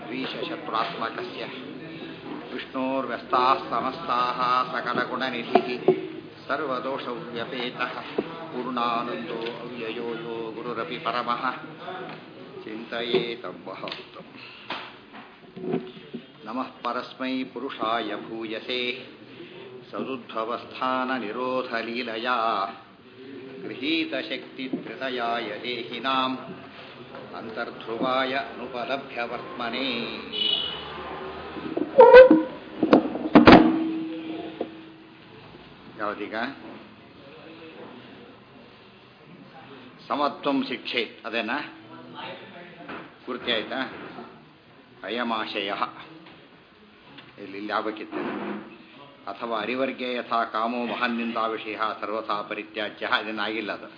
द्विशशत्रुरात्मकस्य विष्णोर्व्यस्ताः समस्ताः सकलगुणनिधिः सर्वदोषव्यपेतः पूर्णानन्दो अव्ययो यो गुरुरपि परमः चिन्तयेतं वहन्तम् नमः परस्मै पुरुषाय भूयसे सदुद्भवस्थाननिरोधलीलया गृहीतशक्तिधृतयाय देहिनाम् अन्तर्ध्रुवाय नुपलभ्यवर्त्मने ಯಾವ್ದೀಗ ಸಮತ್ವಂ ಶಿಕ್ಷೇತ್ ಅದೇನಾ ಪೂರ್ತಿ ಆಯ್ತಾ ಅಯಮಾಶಯ ಇಲ್ಲಿ ಇಲ್ಲಿ ಆಗ್ಬೇಕಿತ್ತು ಅಥವಾ ಅರಿವರ್ಗೆ ಯಥಾ ಕಾಮೋ ಮಹನ್ನಿಂದ ವಿಷಯ ಸರ್ವಥಾ ಪರಿತ್ಯಾಜ್ಯ ಇದನ್ನಾಗಿಲ್ಲ ಅದು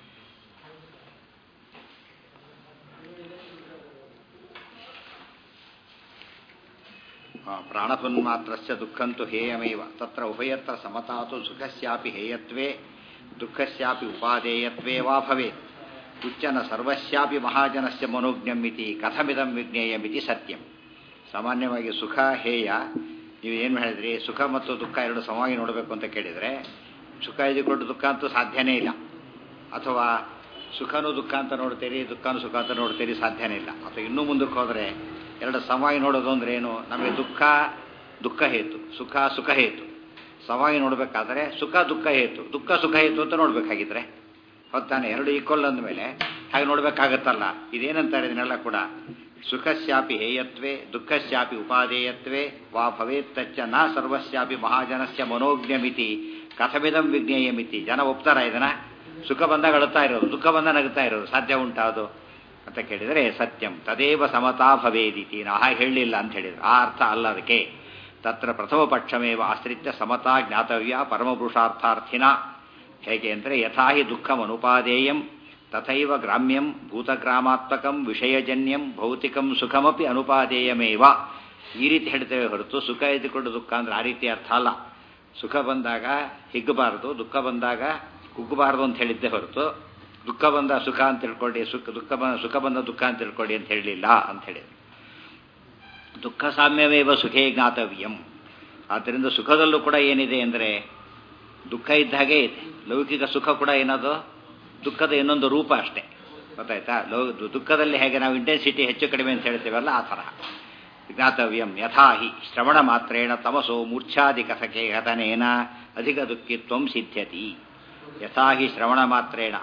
ಪ್ರಾಣಪನ್ಮಾತ್ರಸ್ಯ ದುಃಖಂತು ಹೇಯಮೇವ ತತ್ರ ಉಭಯತ್ರ ಸಮತಾತು ಸುಖಸ್ಯಾಪಿ ಹೇಯತ್ವೇ ದುಃಖಸ್ಯಾಪಿ ಉಪಾದೇಯತ್ವೇ ವಾ ಭವೇತ್ ಉಚ್ಚನ ಸರ್ವಸ್ಯಾಪಿ ಮಹಾಜನಸ್ಯ ಮನೋಜ್ಞಮಿತಿ ಕಥಮಿದಂ ವಿಜ್ಞೇಯಮಿತಿ ಸತ್ಯಂ ಸಾಮಾನ್ಯವಾಗಿ ಸುಖ ಹೇಯ ನೀವು ಏನು ಹೇಳಿದ್ರಿ ಸುಖ ಮತ್ತು ದುಃಖ ಎರಡು ಸಮವಾಗಿ ನೋಡಬೇಕು ಅಂತ ಕೇಳಿದರೆ ಸುಖ ಇದ್ಕೊಂಡು ದುಃಖ ಅಂತೂ ಸಾಧ್ಯನೇ ಇಲ್ಲ ಅಥವಾ ಸುಖನೂ ದುಃಖ ಅಂತ ನೋಡ್ತೀರಿ ದುಃಖನೂ ಸುಖ ಅಂತ ನೋಡ್ತೀರಿ ಸಾಧ್ಯನೇ ಇಲ್ಲ ಅಥವಾ ಇನ್ನೂ ಮುಂದಕ್ಕೆ ಹೋದರೆ ಎರಡು ಸಮವಾಗಿ ನೋಡೋದು ಅಂದ್ರೆ ಏನು ನಮಗೆ ದುಃಖ ದುಃಖ ಹೇತು ಸುಖ ಸುಖ ಹೇತು ಸಮವಾಗಿ ನೋಡಬೇಕಾದ್ರೆ ಸುಖ ದುಃಖ ಹೇತು ದುಃಖ ಸುಖ ಹೇತು ಅಂತ ನೋಡಬೇಕಾಗಿದ್ರೆ ಹೊತ್ತಾನೆ ಎರಡು ಈಕ್ವಲ್ ಅಂದಮೇಲೆ ಹಾಗೆ ನೋಡಬೇಕಾಗತ್ತಲ್ಲ ಇದೇನಂತಾರೆ ಇದನ್ನೆಲ್ಲ ಕೂಡ ಸುಖಸ್ಯಾಪಿ ಹೇಯತ್ವೇ ದುಃಖಸ್ಯಾಪಿ ಉಪಾದೇಯತ್ವೇ ವಾ ಭವೇತ್ತಚ್ಚ ನ ಸರ್ವಸ್ಯಾಪಿ ಮಹಾಜನಸ್ಯ ಮನೋಜ್ಞಮಿತಿ ಕಥಮಿದಂ ವಿಜ್ಞೇಯಮಿತಿ ಜನ ಒಪ್ತಾರ ಇದನ್ನ ಸುಖ ಬಂದಾಗ ಅಳುತ್ತಾ ಇರೋದು ದುಃಖ ಬಂದ ನಗುತ್ತಾ ಇರೋದು ಸಾಧ್ಯ ಉಂಟಾ ಅದು ಅಂತ ಕೇಳಿದರೆ ಸತ್ಯಂ ತದೇವ ಸಮತಾ ಭವೇದಿತಿ ನಾ ಹೇಳಲಿಲ್ಲ ಅಂತ ಹೇಳಿದ್ರು ಆ ಅರ್ಥ ಅಲ್ಲ ಅದಕ್ಕೆ ತತ್ರ ಪ್ರಥಮ ಪಕ್ಷಮೇವ ಆಶ್ರಿತ್ಯ ಸಮತಾ ಜ್ಞಾತವ್ಯ ಪರಮಪುರುಷಾರ್ಥಾರ್ಥಿನ ಹೇಗೆ ಅಂದರೆ ಯಥಾಹಿ ದುಃಖಂ ಅನುಪಾದೇಯಂ ತಥೈವ ಗ್ರಾಮ್ಯಂ ಭೂತಗ್ರಾಮಾತ್ಮಕಂ ವಿಷಯಜನ್ಯಂ ಭೌತಿಕಂ ಸುಖಮಪಿ ಅನುಪಾದೇಯಮೇವ ಈ ರೀತಿ ಹೇಳ್ತೇವೆ ಹೊರತು ಸುಖ ಇದ್ದುಕೊಂಡು ದುಃಖ ಅಂದ್ರೆ ಆ ರೀತಿ ಅರ್ಥ ಅಲ್ಲ ಸುಖ ಬಂದಾಗ ಹಿಗ್ಗಬಾರದು ದುಃಖ ಬಂದಾಗ ಕುಗ್ಗಬಾರದು ಅಂತ ಹೇಳಿದ್ದೆ ಹೊರತು ದುಃಖ ಬಂದ ಸುಖ ಅಂತ ತಿಳ್ಕೊಳ್ಳಿ ಸುಖ ದುಃಖ ಬಂದ ಸುಖ ಬಂದ ದುಃಖ ಅಂತ ತಿಳ್ಕೊಳ್ಳಿ ಅಂತ ಹೇಳಲಿಲ್ಲ ಅಂತ ಹೇಳಿದ್ರು ದುಃಖ ಸಾಮ್ಯವೇವ ಸುಖೇ ಜ್ಞಾತವ್ಯಂ ಆದ್ದರಿಂದ ಸುಖದಲ್ಲೂ ಕೂಡ ಏನಿದೆ ಅಂದರೆ ದುಃಖ ಇದ್ದ ಹಾಗೆ ಇದೆ ಲೌಕಿಕ ಸುಖ ಕೂಡ ಏನದು ದುಃಖದ ಇನ್ನೊಂದು ರೂಪ ಅಷ್ಟೇ ಗೊತ್ತಾಯ್ತಾ ಲೌ ದುಃಖದಲ್ಲಿ ಹೇಗೆ ನಾವು ಇಂಟೆನ್ಸಿಟಿ ಹೆಚ್ಚು ಕಡಿಮೆ ಅಂತ ಹೇಳ್ತೇವಲ್ಲ ಆ ಥರ ಜ್ಞಾತವ್ಯಂ ಯಥಾಹಿ ಶ್ರವಣ ಮಾತ್ರೇಣ ತಮಸೋ ಮೂರ್ಛಾದಿ ಕಥಕೆ ಹತನೇನ ಅಧಿಕ ದುಃಖಿತ್ವಂ ಸಿದ್ಧ್ಯತಿ ಯಥಾಹಿ ಶ್ರವಣ ಮಾತ್ರೇಣ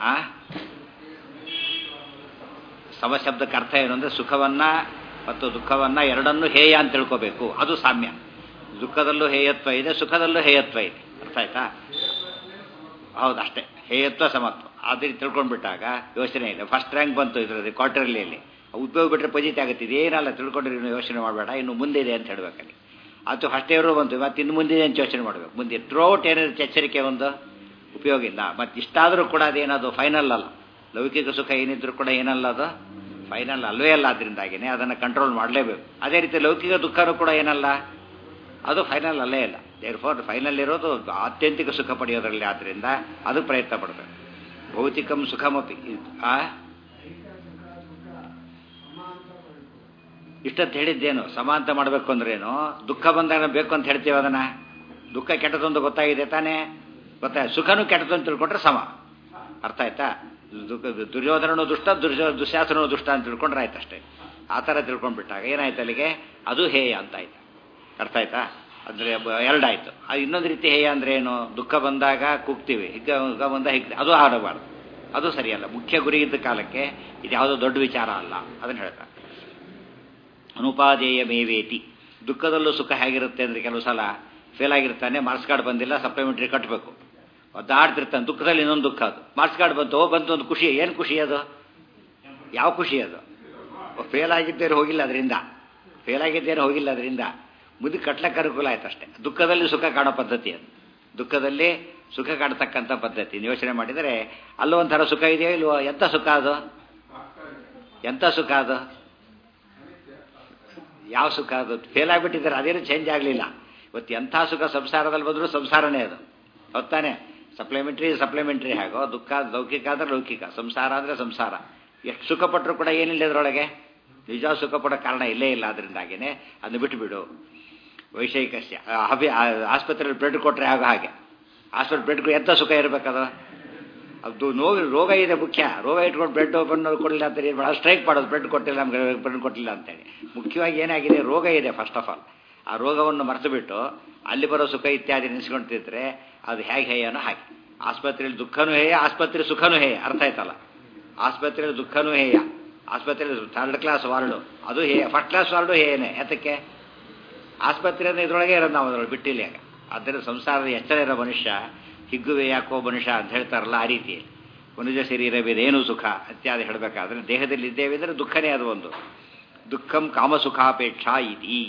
ಸಮಶಬ್ದಕ್ಕೆ ಅರ್ಥ ಏನು ಅಂದರೆ ಸುಖವನ್ನ ಮತ್ತು ದುಃಖವನ್ನ ಎರಡನ್ನೂ ಹೇಯ ಅಂತ ತಿಳ್ಕೋಬೇಕು ಅದು ಸಾಮ್ಯ ದುಃಖದಲ್ಲೂ ಹೇಯತ್ವ ಇದೆ ಸುಖದಲ್ಲೂ ಹೇಯತ್ವ ಇದೆ ಅರ್ಥ ಆಯ್ತಾ ಹೌದು ಅಷ್ಟೇ ಹೇಯತ್ವ ಸಮತ್ವ ಆದರೆ ತಿಳ್ಕೊಂಡ್ಬಿಟ್ಟಾಗ ಯೋಚನೆ ಇದೆ ಫಸ್ಟ್ ರ್ಯಾಂಕ್ ಬಂತು ಇದರಲ್ಲಿ ಕ್ವಾರ್ಟರ್ಲಿಯಲ್ಲಿ ಉದ್ಯೋಗ ಬಿಟ್ಟರೆ ಪಜಿತಿ ಆಗುತ್ತೆ ಇದೇನಲ್ಲ ತಿಳ್ಕೊಂಡ್ರೆ ಇನ್ನು ಯೋಚನೆ ಮಾಡಬೇಡ ಇನ್ನು ಮುಂದಿದೆ ಅಂತ ಹೇಳ್ಬೇಕಲ್ಲಿ ಅದು ಫಸ್ಟ್ ಇಯರು ಬಂತು ಮತ್ತೆ ಇನ್ನು ಮುಂದಿದೆ ಅಂತ ಯೋಚನೆ ಮಾಡಬೇಕು ಮುಂದೆ ಥ್ರೋಟ್ ಏನಾದ್ರು ಎಚ್ಚರಿಕೆ ಒಂದು ಉಪಯೋಗ ಇಲ್ಲ ಮತ್ತು ಇಷ್ಟಾದರೂ ಕೂಡ ಅದೇನದು ಫೈನಲ್ ಅಲ್ಲ ಲೌಕಿಕ ಸುಖ ಏನಿದ್ರು ಕೂಡ ಏನಲ್ಲ ಅದು ಫೈನಲ್ ಅಲ್ವೇ ಅಲ್ಲ ಅದರಿಂದಾಗಿನೇ ಅದನ್ನು ಕಂಟ್ರೋಲ್ ಮಾಡಲೇಬೇಕು ಅದೇ ರೀತಿ ಲೌಕಿಕ ದುಃಖನೂ ಕೂಡ ಏನಲ್ಲ ಅದು ಫೈನಲ್ ಅಲ್ಲೇ ಇಲ್ಲ ದೇರ್ ಫೋರ್ ಫೈನಲ್ ಇರೋದು ಆತ್ಯಂತಿಕ ಸುಖ ಪಡೆಯೋದ್ರಲ್ಲಿ ಆದ್ದರಿಂದ ಅದು ಪ್ರಯತ್ನ ಪಡಬೇಕು ಭೌತಿಕಂ ಸುಖಮಪಿ ಆ ಇಷ್ಟೊತ್ತು ಹೇಳಿದ್ದೇನು ಸಮಾಂತ ಮಾಡಬೇಕು ಅಂದ್ರೇನು ದುಃಖ ಬಂದಾಗ ಬೇಕು ಅಂತ ಹೇಳ್ತೀವಿ ಅದನ್ನ ದುಃಖ ಕೆಟ್ಟದೊಂದು ಗೊತ್ತಾಗಿದೆ ತಾನೇ ಗೊತ್ತಾಯ್ತು ಸುಖನೂ ಕೆಟ್ಟದ್ದು ಅಂತ ತಿಳ್ಕೊಂಡ್ರೆ ಸಮ ಅರ್ಥ ಆಯ್ತಾ ದುರ್ಯೋಧನನು ದುಷ್ಟ ದುರ್ಜೋ ದುಶ್ಯಾಸನನು ದುಷ್ಟ ಅಂತ ತಿಳ್ಕೊಂಡ್ರೆ ಆಯ್ತು ಅಷ್ಟೇ ಆ ಥರ ತಿಳ್ಕೊಂಡ್ಬಿಟ್ಟಾಗ ಏನಾಯ್ತು ಅಲ್ಲಿಗೆ ಅದು ಹೇಯ ಅಂತ ಆಯ್ತು ಅರ್ಥ ಆಯ್ತಾ ಅಂದರೆ ಎರಡಾಯ್ತು ಅದು ಇನ್ನೊಂದು ರೀತಿ ಹೇಯ ಅಂದ್ರೆ ಏನು ದುಃಖ ಬಂದಾಗ ಕೂಗ್ತೀವಿ ಹಿಗ್ಗ ಹುಗ್ಗ ಬಂದಾಗ ಹಿಗ್ಗ ಅದು ಆಡಬಾರ್ದು ಅದು ಸರಿಯಲ್ಲ ಮುಖ್ಯ ಗುರಿ ಇದ್ದ ಕಾಲಕ್ಕೆ ಇದು ಯಾವುದೋ ದೊಡ್ಡ ವಿಚಾರ ಅಲ್ಲ ಅದನ್ನು ಹೇಳ್ತಾರೆ ಅನುಪಾದೇಯ ಮೇವೇತಿ ದುಃಖದಲ್ಲೂ ಸುಖ ಹೇಗಿರುತ್ತೆ ಅಂದರೆ ಕೆಲವು ಸಲ ಫೇಲ್ ಆಗಿರ್ತಾನೆ ಮಾರ್ಕ್ಸ್ ಕಾರ್ಡ್ ಬಂದಿಲ್ಲ ಸಪ್ಲಿಮೆಂಟ್ರಿ ಕಟ್ಟಬೇಕು ಒದ್ದಾಡ್ತಿರ್ತಾನೆ ದುಃಖದಲ್ಲಿ ಇನ್ನೊಂದು ದುಃಖ ಅದು ಮಾರ್ಕ್ಸ್ ಕಾರ್ಡ್ ಬಂತು ಓ ಬಂತು ಒಂದು ಖುಷಿ ಏನು ಖುಷಿ ಅದು ಯಾವ ಖುಷಿ ಅದು ಫೇಲ್ ಆಗಿದ್ದೇನು ಹೋಗಿಲ್ಲ ಅದರಿಂದ ಫೇಲ್ ಆಗಿದ್ದೇನು ಹೋಗಿಲ್ಲ ಅದರಿಂದ ಮುಂದೆ ಕಟ್ಲಕ್ಕೆ ಅನುಕೂಲ ಆಯ್ತು ಅಷ್ಟೇ ದುಃಖದಲ್ಲಿ ಸುಖ ಕಾಣೋ ಪದ್ಧತಿ ಅದು ದುಃಖದಲ್ಲಿ ಸುಖ ಕಾಡ್ತಕ್ಕಂಥ ಪದ್ಧತಿ ಯೋಚನೆ ಮಾಡಿದರೆ ಅಲ್ಲೂ ಒಂಥರ ಸುಖ ಇದೆಯೋ ಇಲ್ವೋ ಎಂಥ ಸುಖ ಅದು ಎಂಥ ಸುಖ ಅದು ಯಾವ ಸುಖ ಅದು ಫೇಲ್ ಆಗಿಬಿಟ್ಟಿದ್ದಾರೆ ಅದೇನು ಚೇಂಜ್ ಆಗಲಿಲ್ಲ ಇವತ್ತು ಎಂಥ ಸುಖ ಸಂಸಾರದಲ್ಲಿ ಬಂದರೂ ಸಂಸಾರನೇ ಅದು ಹೊತ್ತಾನೆ ಸಪ್ಲಿಮೆಂಟ್ರಿ ಸಪ್ಲಿಮೆಂಟ್ರಿ ಹಾಗೋ ದುಃಖ ಲೌಕಿಕ ಆದರೆ ಲೌಕಿಕ ಸಂಸಾರ ಅಂದರೆ ಸಂಸಾರ ಎಷ್ಟು ಸುಖಪಟ್ಟರು ಕೂಡ ಏನಿಲ್ಲ ಇದರೊಳಗೆ ನಿಜ ಸುಖ ಪಡೋ ಕಾರಣ ಇಲ್ಲೇ ಇಲ್ಲ ಅದರಿಂದಾಗೇನೆ ಅದನ್ನ ಬಿಟ್ಟುಬಿಡು ವೈಷಯಿಕಸ್ಯ ಹಬಿ ಆಸ್ಪತ್ರೆಯಲ್ಲಿ ಬ್ಲಡ್ ಕೊಟ್ಟರೆ ಆಗ ಹಾಗೆ ಆಸ್ಪತ್ರೆ ಬ್ಲಡ್ ಎಂಥ ಸುಖ ಇರಬೇಕದು ಅದು ನೋವು ರೋಗ ಇದೆ ಮುಖ್ಯ ರೋಗ ಇಟ್ಕೊಂಡು ಬ್ಲಡ್ ಬಂದು ಕೊಡಲಿಲ್ಲ ಅಂತ ಏನು ಮಾಡೋದು ಸ್ಟ್ರೈಕ್ ಮಾಡೋದು ಬ್ಲಡ್ ಕೊಟ್ಟಿಲ್ಲ ನಮ್ಗೆ ಬ್ಲಡ್ ಕೊಟ್ಟಿಲ್ಲ ಅಂತೇಳಿ ಮುಖ್ಯವಾಗಿ ಏನಾಗಿದೆ ರೋಗ ಇದೆ ಫಸ್ಟ್ ಆಫ್ ಆಲ್ ಆ ರೋಗವನ್ನು ಮರೆತು ಬಿಟ್ಟು ಅಲ್ಲಿ ಬರೋ ಸುಖ ಇತ್ಯಾದಿ ನೆನೆಸ್ಕೊಂತಿದ್ರೆ ಅದು ಹೇಗೆ ಹೇಯನೋ ಹಾಗೆ ಆಸ್ಪತ್ರೆಯಲ್ಲಿ ದುಃಖನೂ ಹೇಯ ಆಸ್ಪತ್ರೆ ಸುಖನೂ ಹೇಯ ಅರ್ಥ ಆಯ್ತಲ್ಲ ಆಸ್ಪತ್ರೆಯಲ್ಲಿ ದುಃಖನೂ ಹೇಯ ಆಸ್ಪತ್ರೆಯಲ್ಲಿ ಥರ್ಡ್ ಕ್ಲಾಸ್ ವಾರ್ಡು ಅದು ಹೇಯ ಫಸ್ಟ್ ಕ್ಲಾಸ್ ವಾರ್ಡು ಹೇಯನೇ ಯಾತಕ್ಕೆ ಆಸ್ಪತ್ರೆ ಇದ್ರೊಳಗೆ ಇರೋದು ನಾವು ಅದ್ರೊಳಗೆ ಬಿಟ್ಟಿಲ್ಲ ಆಗ ಆದ್ದರಿಂದ ಸಂಸಾರದ ಎಚ್ಚರ ಇರೋ ಮನುಷ್ಯ ಹಿಗ್ಗುವೆ ಯಾಕೋ ಮನುಷ್ಯ ಅಂತ ಹೇಳ್ತಾರಲ್ಲ ಆ ರೀತಿ ಮನುಜ ಶರೀರವಿದೇನು ಸುಖ ಇತ್ಯಾದಿ ಹೇಳಬೇಕಾದ್ರೆ ದೇಹದಲ್ಲಿ ಇದ್ದೇವೆ ಅಂದರೆ ದುಃಖನೇ ಅದು ಒಂದು ದುಃಖಂ ಕಾಮಸುಖಾಪೇಕ್ಷಾ ಇತಿ